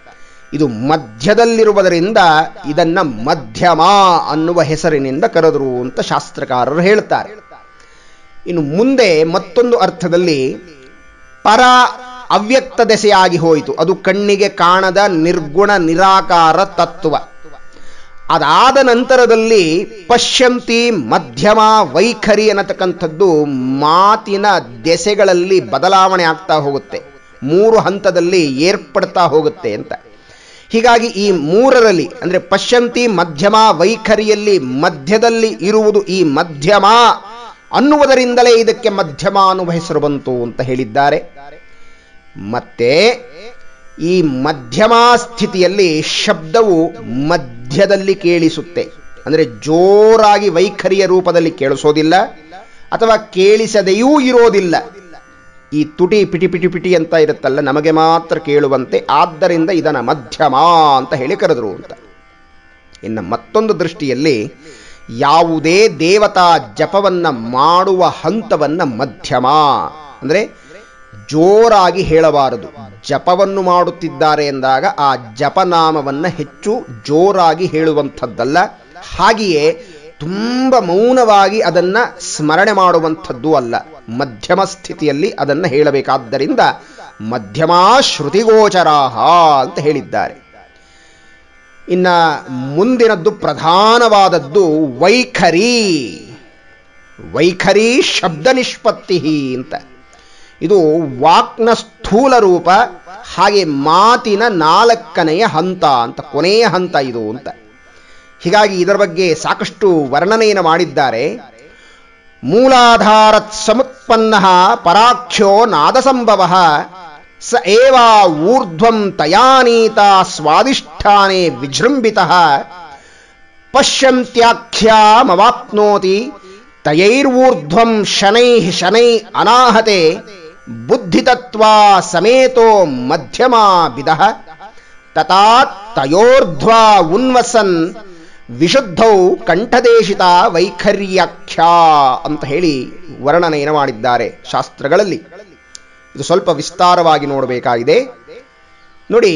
ಇದು ಮಧ್ಯದಲ್ಲಿರುವುದರಿಂದ ಇದನ್ನ ಮಧ್ಯಮ ಅನ್ನುವ ಹೆಸರಿನಿಂದ ಕರೆದರು ಅಂತ ಶಾಸ್ತ್ರಕಾರರು ಹೇಳ್ತಾರೆ ಇನ್ನು ಮುಂದೆ ಮತ್ತೊಂದು ಅರ್ಥದಲ್ಲಿ ಪರ ಅವ್ಯಕ್ತ ದೆಸೆಯಾಗಿ ಹೋಯಿತು ಅದು ಕಣ್ಣಿಗೆ ಕಾಣದ ನಿರ್ಗುಣ ನಿರಾಕಾರ ತತ್ವ ಅದಾದ ನಂತರದಲ್ಲಿ ಪಶ್ಯಂತಿ ಮಧ್ಯಮ ವೈಖರಿ ಅನ್ನತಕ್ಕಂಥದ್ದು ಮಾತಿನ ದೆಸೆಗಳಲ್ಲಿ ಬದಲಾವಣೆ ಆಗ್ತಾ ಹೋಗುತ್ತೆ ಮೂರು ಹಂತದಲ್ಲಿ ಏರ್ಪಡ್ತಾ ಹೋಗುತ್ತೆ ಅಂತ ಹೀಗಾಗಿ ಈ ಮೂರರಲ್ಲಿ ಅಂದರೆ ಪಶ್ಯಂತಿ ಮಧ್ಯಮ ವೈಖರಿಯಲ್ಲಿ ಮಧ್ಯದಲ್ಲಿ ಇರುವುದು ಈ ಮಧ್ಯಮ ಅನ್ನುವುದರಿಂದಲೇ ಇದಕ್ಕೆ ಮಧ್ಯಮ ಅನ್ನುವ ಹೆಸರು ಬಂತು ಅಂತ ಹೇಳಿದ್ದಾರೆ ಮತ್ತೆ ಈ ಮಧ್ಯಮ ಸ್ಥಿತಿಯಲ್ಲಿ ಶಬ್ದವು ಮಧ್ಯದಲ್ಲಿ ಕೇಳಿಸುತ್ತೆ ಅಂದರೆ ಜೋರಾಗಿ ವೈಖರಿಯ ರೂಪದಲ್ಲಿ ಕೇಳಿಸೋದಿಲ್ಲ ಅಥವಾ ಕೇಳಿಸದೆಯೂ ಇರೋದಿಲ್ಲ ಈ ತುಟಿ ಪಿಟಿ ಪಿಟಿ ಪಿಟಿ ಅಂತ ಇರುತ್ತಲ್ಲ ನಮಗೆ ಮಾತ್ರ ಕೇಳುವಂತೆ ಆದ್ದರಿಂದ ಇದನ್ನ ಮಧ್ಯಮ ಅಂತ ಹೇಳಿ ಕರೆದರು ಅಂತ ಇನ್ನು ಮತ್ತೊಂದು ದೃಷ್ಟಿಯಲ್ಲಿ ಯಾವುದೇ ದೇವತಾ ಜಪವನ್ನ ಮಾಡುವ ಹಂತವನ್ನ ಮಧ್ಯಮ ಅಂದರೆ ಜೋರಾಗಿ ಹೇಳಬಾರದು ಜಪವನ್ನು ಮಾಡುತ್ತಿದ್ದಾರೆ ಎಂದಾಗ ಆ ಜಪನಾಮವನ್ನ ಹೆಚ್ಚು ಜೋರಾಗಿ ಹೇಳುವಂಥದ್ದಲ್ಲ ಹಾಗೆಯೇ ತುಂಬ ಮೌನವಾಗಿ ಅದನ್ನ ಸ್ಮರಣೆ ಮಾಡುವಂಥದ್ದು ಅಲ್ಲ ಮಧ್ಯಮ ಸ್ಥಿತಿಯಲ್ಲಿ ಅದನ್ನು ಹೇಳಬೇಕಾದ್ದರಿಂದ ಮಧ್ಯಮ ಶ್ರುತಿಗೋಚರಾಹ ಅಂತ ಹೇಳಿದ್ದಾರೆ ಇನ್ನ ಮುಂದಿನದ್ದು ಪ್ರಧಾನವಾದದ್ದು ವೈಖರಿ ವೈಖರಿ ಶಬ್ದ ನಿಷ್ಪತ್ತಿ ಅಂತ ಇದು ವಾಕ್ನ ಸ್ಥೂಲ ರೂಪ ಹಾಗೆ ಮಾತಿನ ನಾಲ್ಕನೆಯ ಹಂತ ಅಂತ ಕೊನೆಯ ಹಂತ ಇದು ಅಂತ ಹೀಗಾಗಿ ಇದರ ಬಗ್ಗೆ ಸಾಕಷ್ಟು ವರ್ಣನೆಯನ್ನು ಮಾಡಿದ್ದಾರೆ ಮೂಲಾಧಾರತ್ ಸಮುತ್ಪನ್ನ ಪರಾಖ್ಯೋ ನಾದಸಂಭವ ಸ ಏವ ಊರ್ಧ್ವಂ ತಯಾನೀತ ಸ್ವಾದಿಷ್ಠಾನೆ ವಿಜೃಂಭಿತ ಪಶ್ಯಂತ್ಯಾಖ್ಯಾಮವಾಪ್ನೋತಿ ತಯೈರ್ವೂರ್ಧ್ವಂ ಶನೈ ಶನೈ ಅನಾಹತೆ ಬುದ್ಧಿತತ್ವ ಸಮೇತೋ ಮಧ್ಯಮ ವಿಧ ತಥಾ ತಯೋರ್ಧ್ವ ಉನ್ವಸನ್ ವಿಶುದ್ಧೌ ಕಂಠದೇಶಿತ ವೈಖರ್ಯಾಖ್ಯ ಅಂತ ಹೇಳಿ ವರ್ಣನೆಯನ್ನು ಮಾಡಿದ್ದಾರೆ ಶಾಸ್ತ್ರಗಳಲ್ಲಿ ಇದು ಸ್ವಲ್ಪ ವಿಸ್ತಾರವಾಗಿ ನೋಡಬೇಕಾಗಿದೆ ನೋಡಿ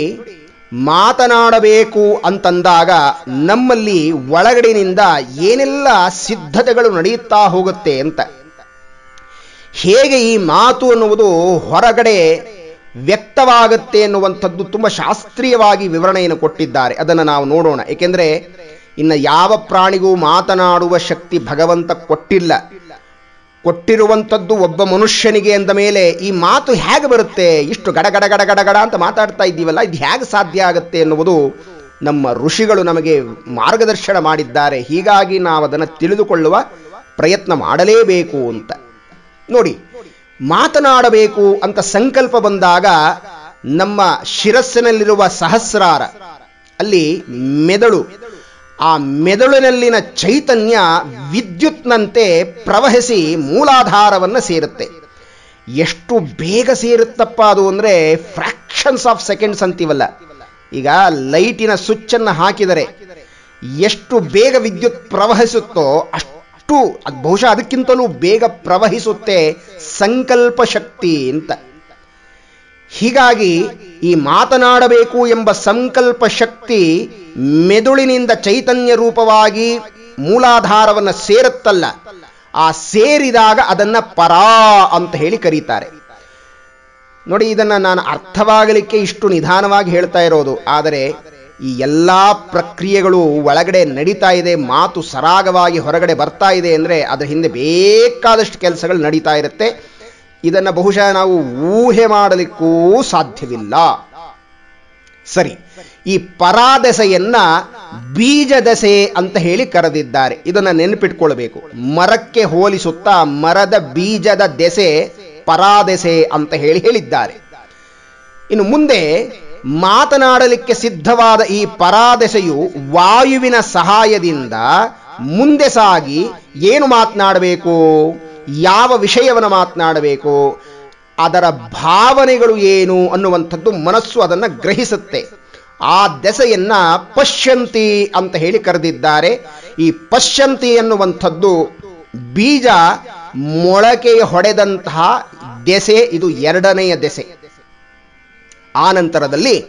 ಮಾತನಾಡಬೇಕು ಅಂತಂದಾಗ ನಮ್ಮಲ್ಲಿ ಒಳಗಡಿನಿಂದ ಏನೆಲ್ಲ ಸಿದ್ಧತೆಗಳು ನಡೆಯುತ್ತಾ ಹೋಗುತ್ತೆ ಅಂತ ಹೇಗೆ ಈ ಮಾತು ಅನ್ನುವುದು ಹೊರಗಡೆ ವ್ಯಕ್ತವಾಗುತ್ತೆ ಎನ್ನುವಂಥದ್ದು ತುಂಬ ಶಾಸ್ತ್ರೀಯವಾಗಿ ವಿವರಣೆಯನ್ನು ಕೊಟ್ಟಿದ್ದಾರೆ ಅದನ್ನು ನಾವು ನೋಡೋಣ ಏಕೆಂದರೆ ಇನ್ನು ಯಾವ ಪ್ರಾಣಿಗೂ ಮಾತನಾಡುವ ಶಕ್ತಿ ಭಗವಂತ ಕೊಟ್ಟಿಲ್ಲ ಕೊಟ್ಟಿರುವಂಥದ್ದು ಒಬ್ಬ ಮನುಷ್ಯನಿಗೆ ಅಂದ ಮೇಲೆ ಈ ಮಾತು ಹೇಗೆ ಬರುತ್ತೆ ಇಷ್ಟು ಗಡ ಗಡ ಗಡ ಗಡ ಗಡ ಅಂತ ಮಾತಾಡ್ತಾ ಇದ್ದೀವಲ್ಲ ಇದು ಹೇಗೆ ಸಾಧ್ಯ ಆಗುತ್ತೆ ಎನ್ನುವುದು ನಮ್ಮ ಋಷಿಗಳು ನಮಗೆ ಮಾರ್ಗದರ್ಶನ ಮಾಡಿದ್ದಾರೆ ಹೀಗಾಗಿ ನಾವು ಅದನ್ನು ತಿಳಿದುಕೊಳ್ಳುವ ಪ್ರಯತ್ನ ಮಾಡಲೇಬೇಕು ಅಂತ ನೋಡಿ ಮಾತನಾಡಬೇಕು ಅಂತ ಸಂಕಲ್ಪ ಬಂದಾಗ ನಮ್ಮ ಶಿರಸ್ಸಿನಲ್ಲಿರುವ ಸಹಸ್ರಾರ ಅಲ್ಲಿ ಮೆದುಳು ಆ ಮೆದುಳಿನಲ್ಲಿನ ಚೈತನ್ಯ ವಿದ್ಯುತ್ನಂತೆ ಪ್ರವಹಿಸಿ ಮೂಲಾಧಾರವನ್ನು ಸೇರುತ್ತೆ ಎಷ್ಟು ಬೇಗ ಸೇರುತ್ತಪ್ಪ ಅದು ಅಂದರೆ ಫ್ರಾಕ್ಷನ್ಸ್ ಆಫ್ ಸೆಕೆಂಡ್ಸ್ ಅಂತೀವಲ್ಲ ಈಗ ಲೈಟಿನ ಸ್ವಿಚ್ಚನ್ನು ಹಾಕಿದರೆ ಎಷ್ಟು ಬೇಗ ವಿದ್ಯುತ್ ಪ್ರವಹಿಸುತ್ತೋ ಅಷ್ಟು ಅದು ಬಹುಶಃ ಅದಕ್ಕಿಂತಲೂ ಬೇಗ ಪ್ರವಹಿಸುತ್ತೆ ಸಂಕಲ್ಪ ಶಕ್ತಿ ಅಂತ ಹೀಗಾಗಿ ಈ ಮಾತನಾಡಬೇಕು ಎಂಬ ಸಂಕಲ್ಪ ಶಕ್ತಿ ಮೆದುಳಿನಿಂದ ಚೈತನ್ಯ ರೂಪವಾಗಿ ಮೂಲಾಧಾರವನ್ನು ಸೇರುತ್ತಲ್ಲ ಆ ಸೇರಿದಾಗ ಅದನ್ನ ಪರಾ ಅಂತ ಹೇಳಿ ಕರೀತಾರೆ ನೋಡಿ ಇದನ್ನ ನಾನು ಅರ್ಥವಾಗಲಿಕ್ಕೆ ಇಷ್ಟು ನಿಧಾನವಾಗಿ ಹೇಳ್ತಾ ಇರೋದು ಆದರೆ ಈ ಎಲ್ಲ ಪ್ರಕ್ರಿಯೆಗಳು ಒಳಗಡೆ ನಡೀತಾ ಇದೆ ಮಾತು ಸರಾಗವಾಗಿ ಹೊರಗಡೆ ಬರ್ತಾ ಇದೆ ಅಂದರೆ ಅದರ ಹಿಂದೆ ಬೇಕಾದಷ್ಟು ಕೆಲಸಗಳು ನಡೀತಾ ಇರುತ್ತೆ ಇದನ್ನು ಬಹುಶಃ ನಾವು ಊಹೆ ಮಾಡಲಿಕ್ಕೂ ಸಾಧ್ಯವಿಲ್ಲ ಸರಿ ಈ ಪರಾದೆಸೆಯನ್ನ ಬೀಜ ದೆಸೆ ಅಂತ ಹೇಳಿ ಕರೆದಿದ್ದಾರೆ ಇದನ್ನು ನೆನಪಿಟ್ಕೊಳ್ಬೇಕು ಮರಕ್ಕೆ ಹೋಲಿಸುತ್ತಾ ಮರದ ಬೀಜದ ದೆಸೆ ಪರಾದೆಸೆ ಅಂತ ಹೇಳಿ ಹೇಳಿದ್ದಾರೆ ಇನ್ನು ಮುಂದೆ ಮಾತನಾಡಲಿಕ್ಕೆ ಸಿದ್ಧವಾದ ಈ ಪರಾದೆಸೆಯು ವಾಯುವಿನ ಸಹಾಯದಿಂದ ಮುಂದೆ ಸಾಗಿ ಏನು ಮಾತನಾಡಬೇಕು ಯಾವ ವಿಷಯವನ್ನು ಮಾತನಾಡಬೇಕು ಅದರ ಭಾವನೆಗಳು ಏನು ಅನ್ನುವಂಥದ್ದು ಮನಸ್ಸು ಅದನ್ನು ಗ್ರಹಿಸುತ್ತೆ ಆ ದೆಸೆಯನ್ನ ಪಶ್ಯಂತಿ ಅಂತ ಹೇಳಿ ಕರೆದಿದ್ದಾರೆ ಈ ಪಶ್ಯಂತಿ ಅನ್ನುವಂಥದ್ದು ಬೀಜ ಮೊಳಕೆ ಹೊಡೆದಂತಹ ದೆಸೆ ಇದು ಎರಡನೆಯ ದೆಸೆ ಆ ನಂತರದಲ್ಲಿ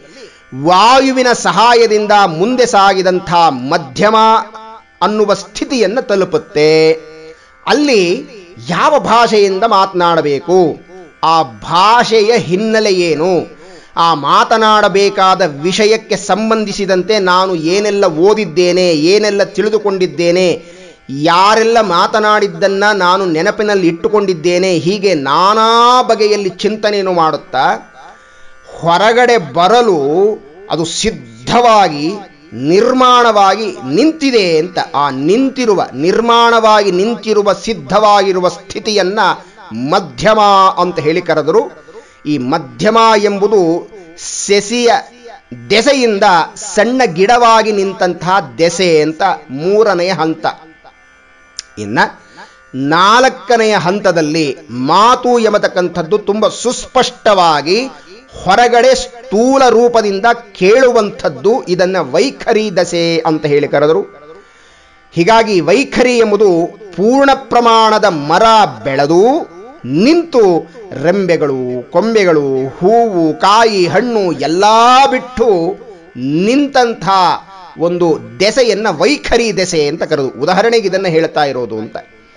ವಾಯುವಿನ ಸಹಾಯದಿಂದ ಮುಂದೆ ಸಾಗಿದಂಥ ಮಧ್ಯಮ ಅನ್ನುವ ಸ್ಥಿತಿಯನ್ನು ತಲುಪುತ್ತೆ ಅಲ್ಲಿ ಯಾವ ಭಾಷೆಯಿಂದ ಮಾತನಾಡಬೇಕು ಆ ಭಾಷೆಯ ಹಿನ್ನೆಲೆ ಏನು ಆ ಮಾತನಾಡಬೇಕಾದ ವಿಷಯಕ್ಕೆ ಸಂಬಂಧಿಸಿದಂತೆ ನಾನು ಏನೆಲ್ಲ ಓದಿದ್ದೇನೆ ಏನೆಲ್ಲ ತಿಳಿದುಕೊಂಡಿದ್ದೇನೆ ಯಾರೆಲ್ಲ ಮಾತನಾಡಿದ್ದನ್ನ ನಾನು ನೆನಪಿನಲ್ಲಿ ಇಟ್ಟುಕೊಂಡಿದ್ದೇನೆ ಹೀಗೆ ನಾನಾ ಬಗೆಯಲ್ಲಿ ಚಿಂತನೆಯನ್ನು ಮಾಡುತ್ತಾ ಹೊರಗಡೆ ಬರಲು ಅದು ಸಿದ್ಧವಾಗಿ ನಿರ್ಮಾಣವಾಗಿ ನಿಂತಿದೆ ಅಂತ ಆ ನಿಂತಿರುವ ನಿರ್ಮಾಣವಾಗಿ ನಿಂತಿರುವ ಸಿದ್ಧವಾಗಿರುವ ಸ್ಥಿತಿಯನ್ನ ಮಧ್ಯಮ ಅಂತ ಹೇಳಿ ಕರೆದರು ಈ ಮಧ್ಯಮ ಎಂಬುದು ಸೆಸಿಯ ದೆಸೆಯಿಂದ ಸಣ್ಣ ಗಿಡವಾಗಿ ನಿಂತಹ ದೆಸೆ ಅಂತ ಮೂರನೆಯ ಹಂತ ಇನ್ನ ನಾಲ್ಕನೆಯ ಹಂತದಲ್ಲಿ ಮಾತು ಎಂಬತಕ್ಕಂಥದ್ದು ತುಂಬ ಸುಸ್ಪಷ್ಟವಾಗಿ ಹೊರಗಡೆ ಸ್ಥೂಲ ರೂಪದಿಂದ ಕೇಳುವಂಥದ್ದು ಇದನ್ನ ವೈಖರಿ ದಸೆ ಅಂತ ಹೇಳಿ ಕರೆದರು ಹೀಗಾಗಿ ವೈಖರಿ ಎಂಬುದು ಪೂರ್ಣ ಪ್ರಮಾಣದ ಮರ ಬೆಳೆದು ನಿಂತು ರೆಂಬೆಗಳು ಕೊಂಬೆಗಳು ಹೂವು ಕಾಯಿ ಹಣ್ಣು ಎಲ್ಲ ಬಿಟ್ಟು ನಿಂತಹ ಒಂದು ದೆಸೆಯನ್ನ ವೈಖರಿ ದೆಸೆ ಅಂತ ಕರೆದು ಉದಾಹರಣೆಗೆ ಇದನ್ನು ಹೇಳ್ತಾ ಇರೋದು ಅಂತ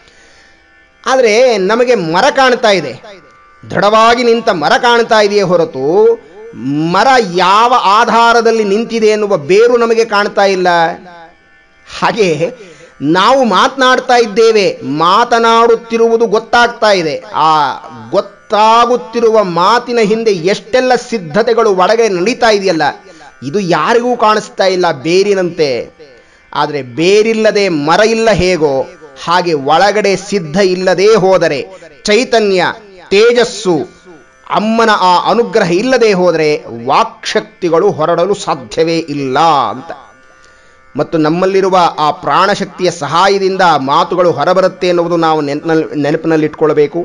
ಆದರೆ ನಮಗೆ ಮರ ಕಾಣ್ತಾ ಇದೆ ದೃಢವಾಗಿ ನಿಂತ ಮರ ಕಾಣ್ತಾ ಇದೆಯೇ ಹೊರತು ಮರ ಯಾವ ಆಧಾರದಲ್ಲಿ ನಿಂತಿದೆ ಎನ್ನುವ ಬೇರು ನಮಗೆ ಕಾಣ್ತಾ ಇಲ್ಲ ಹಾಗೆ ನಾವು ಮಾತನಾಡ್ತಾ ಇದ್ದೇವೆ ಮಾತನಾಡುತ್ತಿರುವುದು ಗೊತ್ತಾಗ್ತಾ ಇದೆ ಆ ಗೊತ್ತಾಗುತ್ತಿರುವ ಮಾತಿನ ಹಿಂದೆ ಎಷ್ಟೆಲ್ಲ ಸಿದ್ಧತೆಗಳು ಒಳಗೆ ನಡೀತಾ ಇದೆಯಲ್ಲ ಇದು ಯಾರಿಗೂ ಕಾಣಿಸ್ತಾ ಇಲ್ಲ ಬೇರಿನಂತೆ ಆದರೆ ಬೇರಿಲ್ಲದೆ ಮರ ಇಲ್ಲ ಹೇಗೋ ಹಾಗೆ ಒಳಗಡೆ ಸಿದ್ಧ ಇಲ್ಲದೆ ಹೋದರೆ ಚೈತನ್ಯ ತೇಜಸ್ಸು ಅಮ್ಮನ ಆ ಅನುಗ್ರಹ ಇಲ್ಲದೆ ಹೋದರೆ ವಾಕ್ಶಕ್ತಿಗಳು ಹೊರಡಲು ಸಾಧ್ಯವೇ ಇಲ್ಲ ಅಂತ ಮತ್ತು ನಮ್ಮಲ್ಲಿರುವ ಆ ಪ್ರಾಣಶಕ್ತಿಯ ಸಹಾಯದಿಂದ ಮಾತುಗಳು ಹೊರಬರುತ್ತೆ ಎನ್ನುವುದು ನಾವು ನೆನಪಿನಲ್ಲಿ ನೆನಪಿನಲ್ಲಿಟ್ಕೊಳ್ಬೇಕು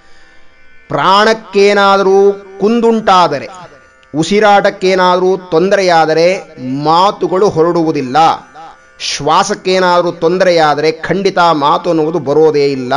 ಪ್ರಾಣಕ್ಕೇನಾದರೂ ಕುಂದುಂಟಾದರೆ ಉಸಿರಾಟಕ್ಕೇನಾದರೂ ತೊಂದರೆಯಾದರೆ ಮಾತುಗಳು ಹೊರಡುವುದಿಲ್ಲ ಶ್ವಾಸಕ್ಕೇನಾದರೂ ತೊಂದರೆಯಾದರೆ ಖಂಡಿತ ಮಾತು ಅನ್ನುವುದು ಬರೋದೇ ಇಲ್ಲ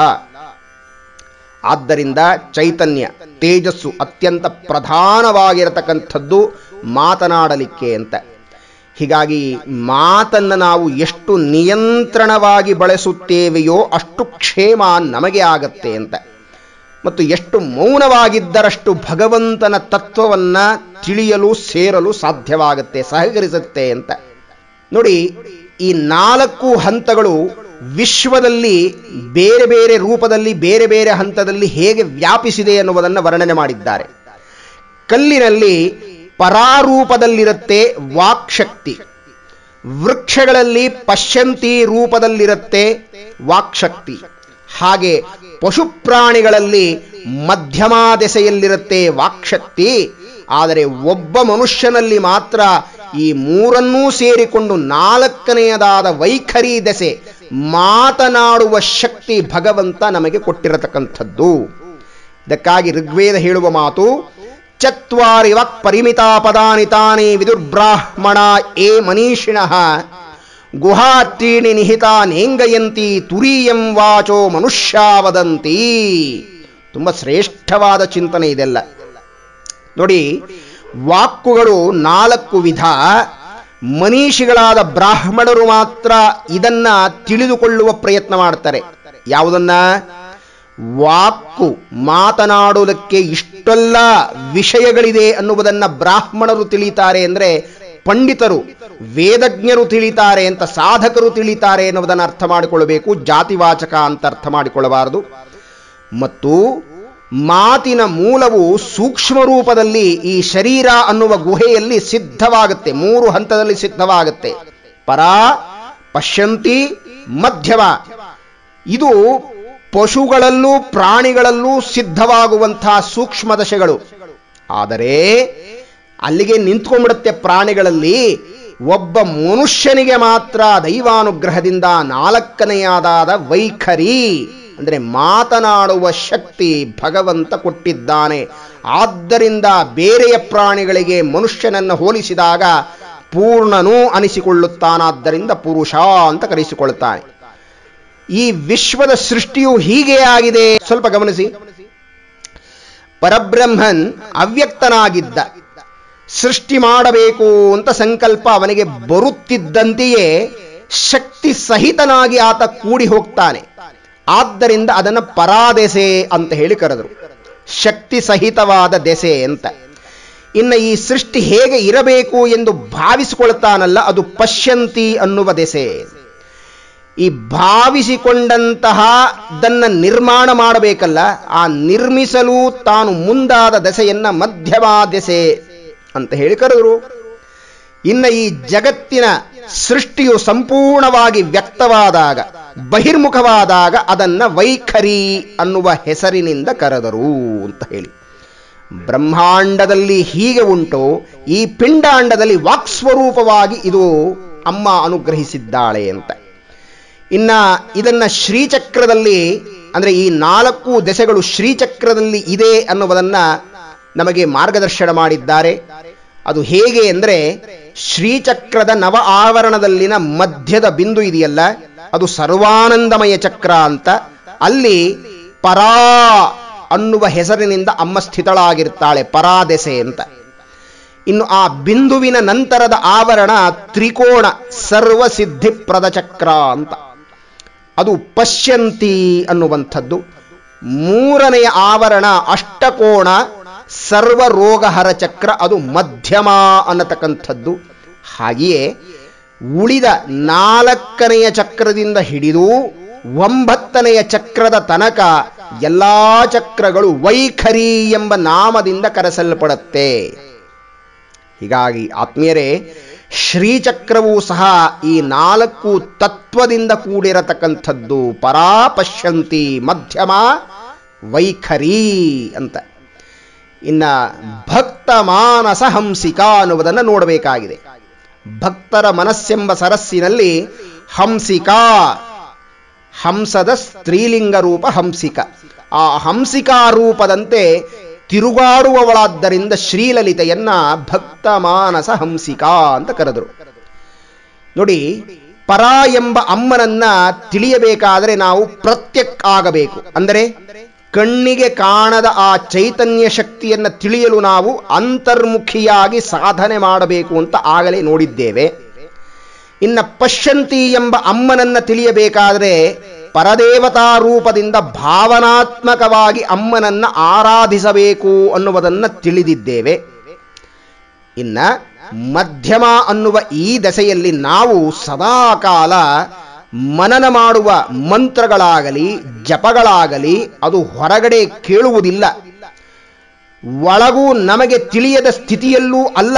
ಆದ್ದರಿಂದ ಚೈತನ್ಯ ತೇಜಸ್ಸು ಅತ್ಯಂತ ಪ್ರಧಾನವಾಗಿರತಕ್ಕಂಥದ್ದು ಮಾತನಾಡಲಿಕ್ಕೆ ಅಂತ ಹೀಗಾಗಿ ಮಾತನ್ನು ನಾವು ಎಷ್ಟು ನಿಯಂತ್ರಣವಾಗಿ ಬಳಸುತ್ತೇವೆಯೋ ಅಷ್ಟು ಕ್ಷೇಮ ನಮಗೆ ಆಗತ್ತೆ ಅಂತ ಮತ್ತು ಎಷ್ಟು ಮೌನವಾಗಿದ್ದರಷ್ಟು ಭಗವಂತನ ತತ್ವವನ್ನ ತಿಳಿಯಲು ಸೇರಲು ಸಾಧ್ಯವಾಗುತ್ತೆ ಸಹಕರಿಸುತ್ತೆ ಅಂತ ನೋಡಿ ಈ ನಾಲ್ಕು ಹಂತಗಳು ವಿಶ್ವದಲ್ಲಿ ಬೇರೆ ಬೇರೆ ರೂಪದಲ್ಲಿ ಬೇರೆ ಬೇರೆ ಹಂತದಲ್ಲಿ ಹೇಗೆ ವ್ಯಾಪಿಸಿದೆ ಎನ್ನುವುದನ್ನು ವರ್ಣನೆ ಮಾಡಿದ್ದಾರೆ ಕಲ್ಲಿನಲ್ಲಿ ಪರಾರೂಪದಲ್ಲಿರುತ್ತೆ ವಾಕ್ಶಕ್ತಿ ವೃಕ್ಷಗಳಲ್ಲಿ ಪಶ್ಯಂತಿ ರೂಪದಲ್ಲಿರುತ್ತೆ ವಾಕ್ಶಕ್ತಿ ಹಾಗೆ ಪಶು ಪ್ರಾಣಿಗಳಲ್ಲಿ ಮಧ್ಯಮ ದೆಸೆಯಲ್ಲಿರುತ್ತೆ ವಾಕ್ಶಕ್ತಿ ಆದರೆ ಒಬ್ಬ ಮನುಷ್ಯನಲ್ಲಿ ಮಾತ್ರ ಈ ಮೂರನ್ನೂ ಸೇರಿಕೊಂಡು ನಾಲ್ಕನೆಯದಾದ ವೈಖರಿ ದೆಸೆ ಮಾತನಾಡುವ ಶಕ್ತಿ ಭಗವಂತ ನಮಗೆ ಕೊಟ್ಟಿರತಕ್ಕಂಥದ್ದು ಇದಕ್ಕಾಗಿ ಋಗ್ವೇದ ಹೇಳುವ ಮಾತು ಚತ್ವಾರಿವ ಪರಿಮಿತಾ ಪದಾನಿ ತಾನಿ ವಿದುರ್ಬ್ರಾಹ್ಮಣ ಏ ಮನೀಷಿಣಃ ಗುಹಾತ್ರೀಣಿ ನಿಹಿತ ನೇಂಗಯಂತಿ ತುರೀಯಂ ವಾಚೋ ಮನುಷ್ಯ ವದಂತಿ ತುಂಬ ಶ್ರೇಷ್ಠವಾದ ಚಿಂತನೆ ಇದೆಲ್ಲ ನೋಡಿ ವಾಕ್ಕುಗಳು ನಾಲ್ಕು ವಿಧ ಮನೀಷಿಗಳಾದ ಬ್ರಾಹ್ಮಣರು ಮಾತ್ರ ಇದನ್ನ ತಿಳಿದುಕೊಳ್ಳುವ ಪ್ರಯತ್ನ ಮಾಡ್ತಾರೆ ಯಾವುದನ್ನ ವಾಕು ಮಾತನಾಡುವುದಕ್ಕೆ ಇಷ್ಟೆಲ್ಲ ವಿಷಯಗಳಿದೆ ಅನ್ನುವುದನ್ನ ಬ್ರಾಹ್ಮಣರು ತಿಳಿತಾರೆ ಅಂದ್ರೆ ಪಂಡಿತರು ವೇದಜ್ಞರು ತಿಳಿತಾರೆ ಅಂತ ಸಾಧಕರು ತಿಳಿತಾರೆ ಎನ್ನುವುದನ್ನು ಅರ್ಥ ಮಾಡಿಕೊಳ್ಳಬೇಕು ಜಾತಿವಾಚಕ ಅಂತ ಅರ್ಥ ಮಾಡಿಕೊಳ್ಳಬಾರದು ಮತ್ತು ಮಾತಿನ ಮೂಲವು ಸೂಕ್ಷ್ಮ ರೂಪದಲ್ಲಿ ಈ ಶರೀರ ಅನ್ನುವ ಗುಹೆಯಲ್ಲಿ ಸಿದ್ಧವಾಗುತ್ತೆ ಮೂರು ಹಂತದಲ್ಲಿ ಸಿದ್ಧವಾಗುತ್ತೆ ಪರ ಪಶ್ಯಂತಿ ಮಧ್ಯಮ ಇದು ಪಶುಗಳಲ್ಲೂ ಪ್ರಾಣಿಗಳಲ್ಲೂ ಸಿದ್ಧವಾಗುವಂತಹ ಸೂಕ್ಷ್ಮ ದಶೆಗಳು ಆದರೆ ಅಲ್ಲಿಗೆ ನಿಂತ್ಕೊಂಡ್ಬಿಡುತ್ತೆ ಪ್ರಾಣಿಗಳಲ್ಲಿ ಒಬ್ಬ ಮನುಷ್ಯನಿಗೆ ಮಾತ್ರ ದೈವಾನುಗ್ರಹದಿಂದ ನಾಲ್ಕನೆಯಾದಾದ ವೈಖರಿ ಅಂದರೆ ಮಾತನಾಡುವ ಶಕ್ತಿ ಭಗವಂತ ಕೊಟ್ಟಿದ್ದಾನೆ ಆದ್ದರಿಂದ ಬೇರೆಯ ಪ್ರಾಣಿಗಳಿಗೆ ಮನುಷ್ಯನನ್ನು ಹೋಲಿಸಿದಾಗ ಪೂರ್ಣನೂ ಅನಿಸಿಕೊಳ್ಳುತ್ತಾನಾದ್ದರಿಂದ ಪುರುಷ ಅಂತ ಕರೆಸಿಕೊಳ್ಳುತ್ತಾನೆ ಈ ವಿಶ್ವದ ಸೃಷ್ಟಿಯು ಹೀಗೆ ಆಗಿದೆ ಸ್ವಲ್ಪ ಗಮನಿಸಿ ಪರಬ್ರಹ್ಮನ್ ಅವ್ಯಕ್ತನಾಗಿದ್ದ ಸೃಷ್ಟಿ ಮಾಡಬೇಕು ಅಂತ ಸಂಕಲ್ಪ ಅವನಿಗೆ ಬರುತ್ತಿದ್ದಂತೆಯೇ ಶಕ್ತಿ ಸಹಿತನಾಗಿ ಆತ ಕೂಡಿ ಹೋಗ್ತಾನೆ ಆದ್ದರಿಂದ ಅದನ್ನು ಪರಾದೆಸೆ ಅಂತ ಹೇಳಿ ಕರೆದರು ಶಕ್ತಿ ಸಹಿತವಾದ ದೆಸೆ ಅಂತ ಇನ್ನು ಈ ಸೃಷ್ಟಿ ಹೇಗೆ ಇರಬೇಕು ಎಂದು ಭಾವಿಸಿಕೊಳ್ತಾನಲ್ಲ ಅದು ಪಶ್ಯಂತಿ ಅನ್ನುವ ದೆಸೆ ಈ ಭಾವಿಸಿಕೊಂಡಂತಹ ದನ್ನ ನಿರ್ಮಾಣ ಮಾಡಬೇಕಲ್ಲ ಆ ನಿರ್ಮಿಸಲು ತಾನು ಮುಂದಾದ ದೆಸೆಯನ್ನ ಮಧ್ಯಮ ದೆಸೆ ಅಂತ ಹೇಳಿ ಕರೆದರು ಇನ್ನು ಈ ಜಗತ್ತಿನ ಸೃಷ್ಟಿಯು ಸಂಪೂರ್ಣವಾಗಿ ವ್ಯಕ್ತವಾದಾಗ ಬಹಿರ್ಮುಖವಾದಾಗ ಅದನ್ನ ವೈಖರಿ ಅನ್ನುವ ಹೆಸರಿನಿಂದ ಕರೆದರು ಅಂತ ಹೇಳಿ ಬ್ರಹ್ಮಾಂಡದಲ್ಲಿ ಹೀಗೆ ಉಂಟು ಈ ಪಿಂಡಾಂಡದಲ್ಲಿ ವಾಕ್ಸ್ವರೂಪವಾಗಿ ಇದು ಅಮ್ಮ ಅನುಗ್ರಹಿಸಿದ್ದಾಳೆ ಅಂತ ಇನ್ನ ಇದನ್ನ ಶ್ರೀಚಕ್ರದಲ್ಲಿ ಅಂದ್ರೆ ಈ ನಾಲ್ಕು ದೆಸೆಗಳು ಶ್ರೀಚಕ್ರದಲ್ಲಿ ಇದೆ ಅನ್ನುವುದನ್ನ ನಮಗೆ ಮಾರ್ಗದರ್ಶನ ಮಾಡಿದ್ದಾರೆ ಅದು ಹೇಗೆ ಅಂದ್ರೆ ಶ್ರೀಚಕ್ರದ ನವ ಆವರಣದಲ್ಲಿನ ಮಧ್ಯದ ಬಿಂದು ಇದೆಯಲ್ಲ ಅದು ಸರ್ವಾನಂದಮಯ ಚಕ್ರ ಅಂತ ಅಲ್ಲಿ ಪರಾ ಅನ್ನುವ ಹೆಸರಿನಿಂದ ಅಮ್ಮ ಸ್ಥಿತಳಾಗಿರ್ತಾಳೆ ಪರಾದೆಸೆ ಅಂತ ಇನ್ನು ಆ ಬಿಂದುವಿನ ನಂತರದ ಆವರಣ ತ್ರಿಕೋಣ ಸರ್ವಸಿದ್ಧಿಪ್ರದ ಚಕ್ರ ಅಂತ ಅದು ಪಶ್ಯಂತಿ ಅನ್ನುವಂಥದ್ದು ಮೂರನೆಯ ಆವರಣ ಅಷ್ಟಕೋಣ ಸರ್ವ ರೋಗಹರ ಚಕ್ರ ಅದು ಮಧ್ಯಮ ಅನ್ನತಕ್ಕಂಥದ್ದು ಹಾಗೆಯೇ ಉಳಿದ ನಾಲ್ಕನೆಯ ಚಕ್ರದಿಂದ ಹಿಡಿದು ಒಂಬತ್ತನೆಯ ಚಕ್ರದ ತನಕ ಎಲ್ಲಾ ಚಕ್ರಗಳು ವೈಖರಿ ಎಂಬ ನಾಮದಿಂದ ಕರೆಸಲ್ಪಡುತ್ತೆ ಹೀಗಾಗಿ ಆತ್ಮೀಯರೇ ಶ್ರೀಚಕ್ರವೂ ಸಹ ಈ ನಾಲ್ಕು ತತ್ವದಿಂದ ಕೂಡಿರತಕ್ಕಂಥದ್ದು ಪರಾ ಪಶ್ಯಂತಿ ಮಧ್ಯಮ ವೈಖರಿ ಅಂತ ಇನ್ನ ಭಕ್ತ ಮಾನಸ ಹಂಸಿಕ ಅನ್ನುವುದನ್ನು ನೋಡಬೇಕಾಗಿದೆ ಭಕ್ತರ ಮನಸ್ಸೆಂಬ ಸರಸ್ಸಿನಲ್ಲಿ ಹಂಸಿಕಾ ಹಂಸದ ಸ್ತ್ರೀಲಿಂಗ ರೂಪ ಹಂಸಿಕ ಆ ಹಂಸಿಕಾ ರೂಪದಂತೆ ತಿರುಗಾಡುವವಳಾದ್ದರಿಂದ ಶ್ರೀಲಲಿತೆಯನ್ನ ಭಕ್ತ ಮಾನಸ ಹಂಸಿಕಾ ಅಂತ ಕರೆದರು ನೋಡಿ ಪರ ಎಂಬ ಅಮ್ಮನನ್ನ ತಿಳಿಯಬೇಕಾದರೆ ನಾವು ಪ್ರತ್ಯಕ್ ಆಗಬೇಕು ಅಂದರೆ ಕಣ್ಣಿಗೆ ಕಾಣದ ಆ ಚೈತನ್ಯ ಶಕ್ತಿಯನ್ನ ತಿಳಿಯಲು ನಾವು ಅಂತರ್ಮುಖಿಯಾಗಿ ಸಾಧನೆ ಮಾಡಬೇಕು ಅಂತ ಆಗಲೇ ನೋಡಿದ್ದೇವೆ ಇನ್ನ ಪಶ್ಯಂತಿ ಎಂಬ ಅಮ್ಮನನ್ನ ತಿಳಿಯಬೇಕಾದರೆ ಪರದೇವತಾ ರೂಪದಿಂದ ಭಾವನಾತ್ಮಕವಾಗಿ ಅಮ್ಮನನ್ನ ಆರಾಧಿಸಬೇಕು ಅನ್ನುವುದನ್ನು ತಿಳಿದಿದ್ದೇವೆ ಇನ್ನ ಮಧ್ಯಮ ಅನ್ನುವ ಈ ದಶೆಯಲ್ಲಿ ನಾವು ಸದಾಕಾಲ ಮನನ ಮಾಡುವ ಮಂತ್ರಗಳಾಗಲಿ ಜಪಗಳಾಗಲಿ ಅದು ಹೊರಗಡೆ ಕೇಳುವುದಿಲ್ಲ ಒಳಗೂ ನಮಗೆ ತಿಳಿಯದ ಸ್ಥಿತಿಯಲ್ಲೂ ಅಲ್ಲ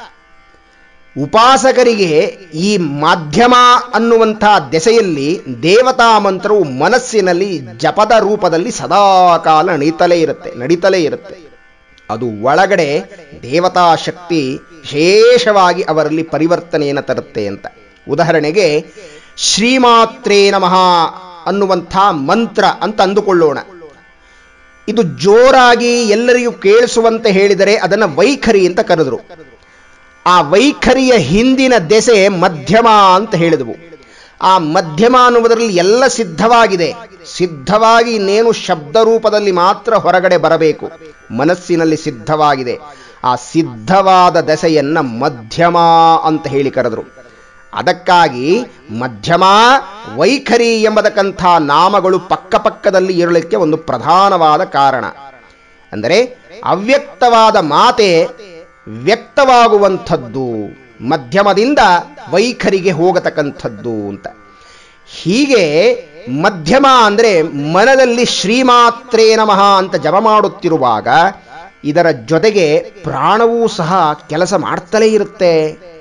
ಉಪಾಸಕರಿಗೆ ಈ ಮಾಧ್ಯಮ ಅನ್ನುವಂಥ ದೆಸೆಯಲ್ಲಿ ದೇವತಾ ಮಂತ್ರವು ಮನಸ್ಸಿನಲ್ಲಿ ಜಪದ ರೂಪದಲ್ಲಿ ಸದಾಕಾಲ ನಡೀತಲೇ ಇರುತ್ತೆ ನಡೀತಲೇ ಇರುತ್ತೆ ಅದು ಒಳಗಡೆ ದೇವತಾ ಶಕ್ತಿ ವಿಶೇಷವಾಗಿ ಅವರಲ್ಲಿ ಪರಿವರ್ತನೆಯನ್ನು ತರುತ್ತೆ ಅಂತ ಉದಾಹರಣೆಗೆ ಶ್ರೀಮಾತ್ರೇ ನಮಃ ಅನ್ನುವಂಥ ಮಂತ್ರ ಅಂತ ಅಂದುಕೊಳ್ಳೋಣ ಇದು ಜೋರಾಗಿ ಎಲ್ಲರಿಗೂ ಕೇಳಿಸುವಂತೆ ಹೇಳಿದರೆ ಅದನ್ನು ವೈಖರಿ ಅಂತ ಕರೆದರು ಆ ವೈಖರಿಯ ಹಿಂದಿನ ದೆಸೆ ಮಧ್ಯಮ ಅಂತ ಹೇಳಿದವು ಆ ಮಧ್ಯಮ ಅನ್ನುವುದರಲ್ಲಿ ಎಲ್ಲ ಸಿದ್ಧವಾಗಿದೆ ಸಿದ್ಧವಾಗಿ ಇನ್ನೇನು ಶಬ್ದ ರೂಪದಲ್ಲಿ ಮಾತ್ರ ಹೊರಗಡೆ ಬರಬೇಕು ಮನಸ್ಸಿನಲ್ಲಿ ಸಿದ್ಧವಾಗಿದೆ ಆ ಸಿದ್ಧವಾದ ದೆಸೆಯನ್ನ ಮಧ್ಯಮ ಅಂತ ಹೇಳಿ ಕರೆದರು ಅದಕ್ಕಾಗಿ ಮಧ್ಯಮ ವೈಖರಿ ಎಂಬತಕ್ಕಂಥ ನಾಮಗಳು ಪಕ್ಕ ಪಕ್ಕದಲ್ಲಿ ಇರಲಿಕ್ಕೆ ಒಂದು ಪ್ರಧಾನವಾದ ಕಾರಣ ಅಂದರೆ ಅವ್ಯಕ್ತವಾದ ಮಾತೆ ವ್ಯಕ್ತವಾಗುವಂಥದ್ದು ಮಧ್ಯಮದಿಂದ ವೈಖರಿಗೆ ಹೋಗತಕ್ಕಂಥದ್ದು ಅಂತ ಹೀಗೆ ಮಧ್ಯಮ ಅಂದರೆ ಮನದಲ್ಲಿ ಶ್ರೀಮಾತ್ರೇ ನಮಃ ಅಂತ ಜಪ ಮಾಡುತ್ತಿರುವಾಗ ಇದರ ಜೊತೆಗೆ ಪ್ರಾಣವೂ ಸಹ ಕೆಲಸ ಮಾಡ್ತಲೇ ಇರುತ್ತೆ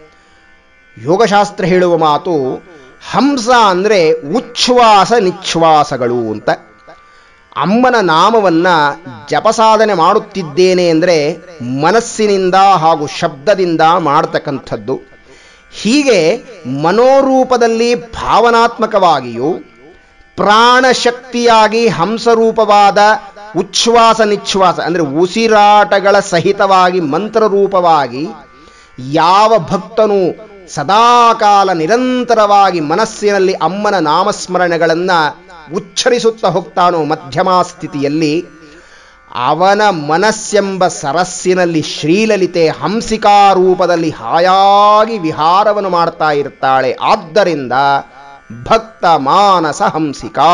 ಯೋಗಶಾಸ್ತ್ರ ಹೇಳುವ ಮಾತು ಹಂಸ ಅಂದರೆ ಉಚ್ಛ್ವಾಸ ನಿಶ್ವಾಸಗಳು ಅಂತ ಅಮ್ಮನ ನಾಮವನ್ನ ಜಪಸಾಧನೆ ಮಾಡುತ್ತಿದ್ದೇನೆ ಅಂದರೆ ಮನಸ್ಸಿನಿಂದ ಹಾಗೂ ಶಬ್ದದಿಂದ ಮಾಡತಕ್ಕಂಥದ್ದು ಹೀಗೆ ಮನೋರೂಪದಲ್ಲಿ ಭಾವನಾತ್ಮಕವಾಗಿಯೂ ಪ್ರಾಣಶಕ್ತಿಯಾಗಿ ಹಂಸರೂಪವಾದ ಉಚ್ಛ್ವಾಸ ನಿಶ್ವಾಸ ಅಂದರೆ ಉಸಿರಾಟಗಳ ಸಹಿತವಾಗಿ ಮಂತ್ರರೂಪವಾಗಿ ಯಾವ ಭಕ್ತನು ಸದಾಕಾಲ ನಿರಂತರವಾಗಿ ಮನಸ್ಸಿನಲ್ಲಿ ಅಮ್ಮನ ನಾಮಸ್ಮರಣೆಗಳನ್ನು ಉಚ್ಚರಿಸುತ್ತಾ ಹೋಗ್ತಾನೋ ಮಧ್ಯಮ ಸ್ಥಿತಿಯಲ್ಲಿ ಅವನ ಮನಸ್ಸೆಂಬ ಸರಸ್ಸಿನಲ್ಲಿ ಶ್ರೀಲಲಿತೆ ಹಂಸಿಕಾ ರೂಪದಲ್ಲಿ ಹಾಯಾಗಿ ವಿಹಾರವನ್ನು ಮಾಡ್ತಾ ಇರ್ತಾಳೆ ಆದ್ದರಿಂದ ಭಕ್ತ ಮಾನಸ ಹಂಸಿಕಾ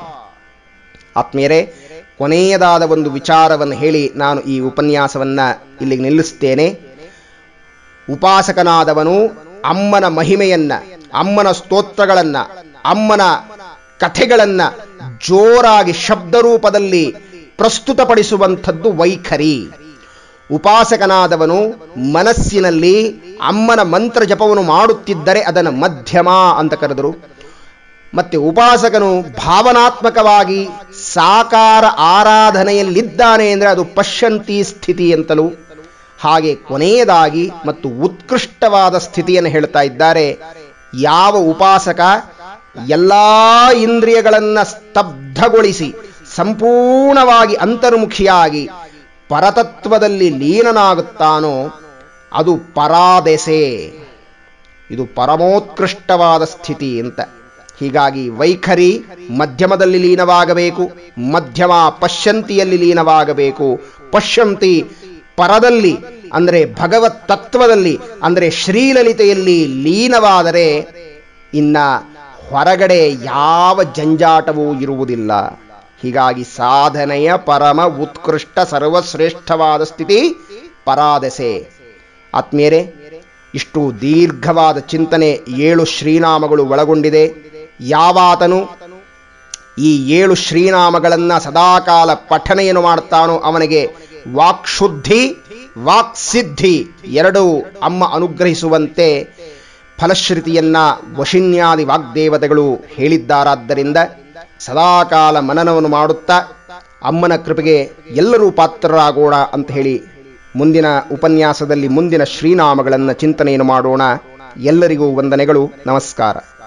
ಆತ್ಮೀಯರೇ ಕೊನೆಯದಾದ ಒಂದು ವಿಚಾರವನ್ನು ಹೇಳಿ ನಾನು ಈ ಉಪನ್ಯಾಸವನ್ನ ಇಲ್ಲಿಗೆ ನಿಲ್ಲಿಸ್ತೇನೆ ಉಪಾಸಕನಾದವನು ಅಮ್ಮನ ಮಹಿಮೆಯನ್ನ ಅಮ್ಮನ ಸ್ತೋತ್ರಗಳನ್ನ ಅಮ್ಮನ ಕಥೆಗಳನ್ನ ಜೋರಾಗಿ ಶಬ್ದ ರೂಪದಲ್ಲಿ ಪ್ರಸ್ತುತಪಡಿಸುವಂಥದ್ದು ವೈಖರಿ ಉಪಾಸಕನಾದವನು ಮನಸ್ಸಿನಲ್ಲಿ ಅಮ್ಮನ ಮಂತ್ರ ಜಪವನ್ನು ಮಾಡುತ್ತಿದ್ದರೆ ಅದನ್ನು ಮಧ್ಯಮ ಅಂತ ಕರೆದರು ಮತ್ತೆ ಉಪಾಸಕನು ಭಾವನಾತ್ಮಕವಾಗಿ ಸಾಕಾರ ಆರಾಧನೆಯಲ್ಲಿದ್ದಾನೆ ಅಂದರೆ ಅದು ಪಶ್ಯಂತಿ ಸ್ಥಿತಿ ಅಂತಲೂ ಹಾಗೆ ಕೊನೆಯದಾಗಿ ಮತ್ತು ಉತ್ಕೃಷ್ಟವಾದ ಸ್ಥಿತಿಯನ್ನು ಹೇಳ್ತಾ ಇದ್ದಾರೆ ಯಾವ ಉಪಾಸಕ ಎಲ್ಲ ಇಂದ್ರಿಯಗಳನ್ನು ಸ್ತಬ್ಧಗೊಳಿಸಿ ಸಂಪೂರ್ಣವಾಗಿ ಅಂತರ್ಮುಖಿಯಾಗಿ ಪರತತ್ವದಲ್ಲಿ ಲೀನನಾಗುತ್ತಾನೋ ಅದು ಪರಾದೆಸೆ ಇದು ಪರಮೋತ್ಕೃಷ್ಟವಾದ ಸ್ಥಿತಿ ಅಂತ ಹೀಗಾಗಿ ವೈಖರಿ ಮಧ್ಯಮದಲ್ಲಿ ಲೀನವಾಗಬೇಕು ಮಧ್ಯಮ ಪಶ್ಯಂತಿಯಲ್ಲಿ ಲೀನವಾಗಬೇಕು ಪಶ್ಯಂತಿ ಪರದಲ್ಲಿ ಅಂದರೆ ಭಗವತ್ ತತ್ವದಲ್ಲಿ ಅಂದರೆ ಶ್ರೀಲಲಿತೆಯಲ್ಲಿ ಲೀನವಾದರೆ ಇನ್ನ ಹೊರಗಡೆ ಯಾವ ಜಂಜಾಟವೂ ಇರುವುದಿಲ್ಲ ಹೀಗಾಗಿ ಸಾಧನೆಯ ಪರಮ ಉತ್ಕೃಷ್ಟ ಸರ್ವಶ್ರೇಷ್ಠವಾದ ಸ್ಥಿತಿ ಪರಾದಸೆ ಆತ್ಮೀಯರೇ ಇಷ್ಟು ದೀರ್ಘವಾದ ಚಿಂತನೆ ಏಳು ಶ್ರೀನಾಮಗಳು ಒಳಗೊಂಡಿದೆ ಯಾವಾತನು ಈ ಏಳು ಶ್ರೀನಾಮಗಳನ್ನು ಸದಾಕಾಲ ಪಠನೆಯನ್ನು ಮಾಡ್ತಾನೋ ಅವನಿಗೆ ವಾಕ್ಶುದ್ಧಿ ವಾಕ್ಸಿದ್ಧಿ ಎರಡೂ ಅಮ್ಮ ಅನುಗ್ರಹಿಸುವಂತೆ ಫಲಶ್ರುತಿಯನ್ನ ವಶಿನ್ಯಾದಿ ವಾಗ್ದೇವತೆಗಳು ಹೇಳಿದ್ದಾರಾದ್ದರಿಂದ ಸದಾಕಾಲ ಮನನವನ್ನು ಮಾಡುತ್ತಾ ಅಮ್ಮನ ಕೃಪೆಗೆ ಎಲ್ಲರೂ ಪಾತ್ರರಾಗೋಣ ಅಂತ ಹೇಳಿ ಮುಂದಿನ ಉಪನ್ಯಾಸದಲ್ಲಿ ಮುಂದಿನ ಶ್ರೀನಾಮಗಳನ್ನು ಚಿಂತನೆಯನ್ನು ಮಾಡೋಣ ಎಲ್ಲರಿಗೂ ವಂದನೆಗಳು ನಮಸ್ಕಾರ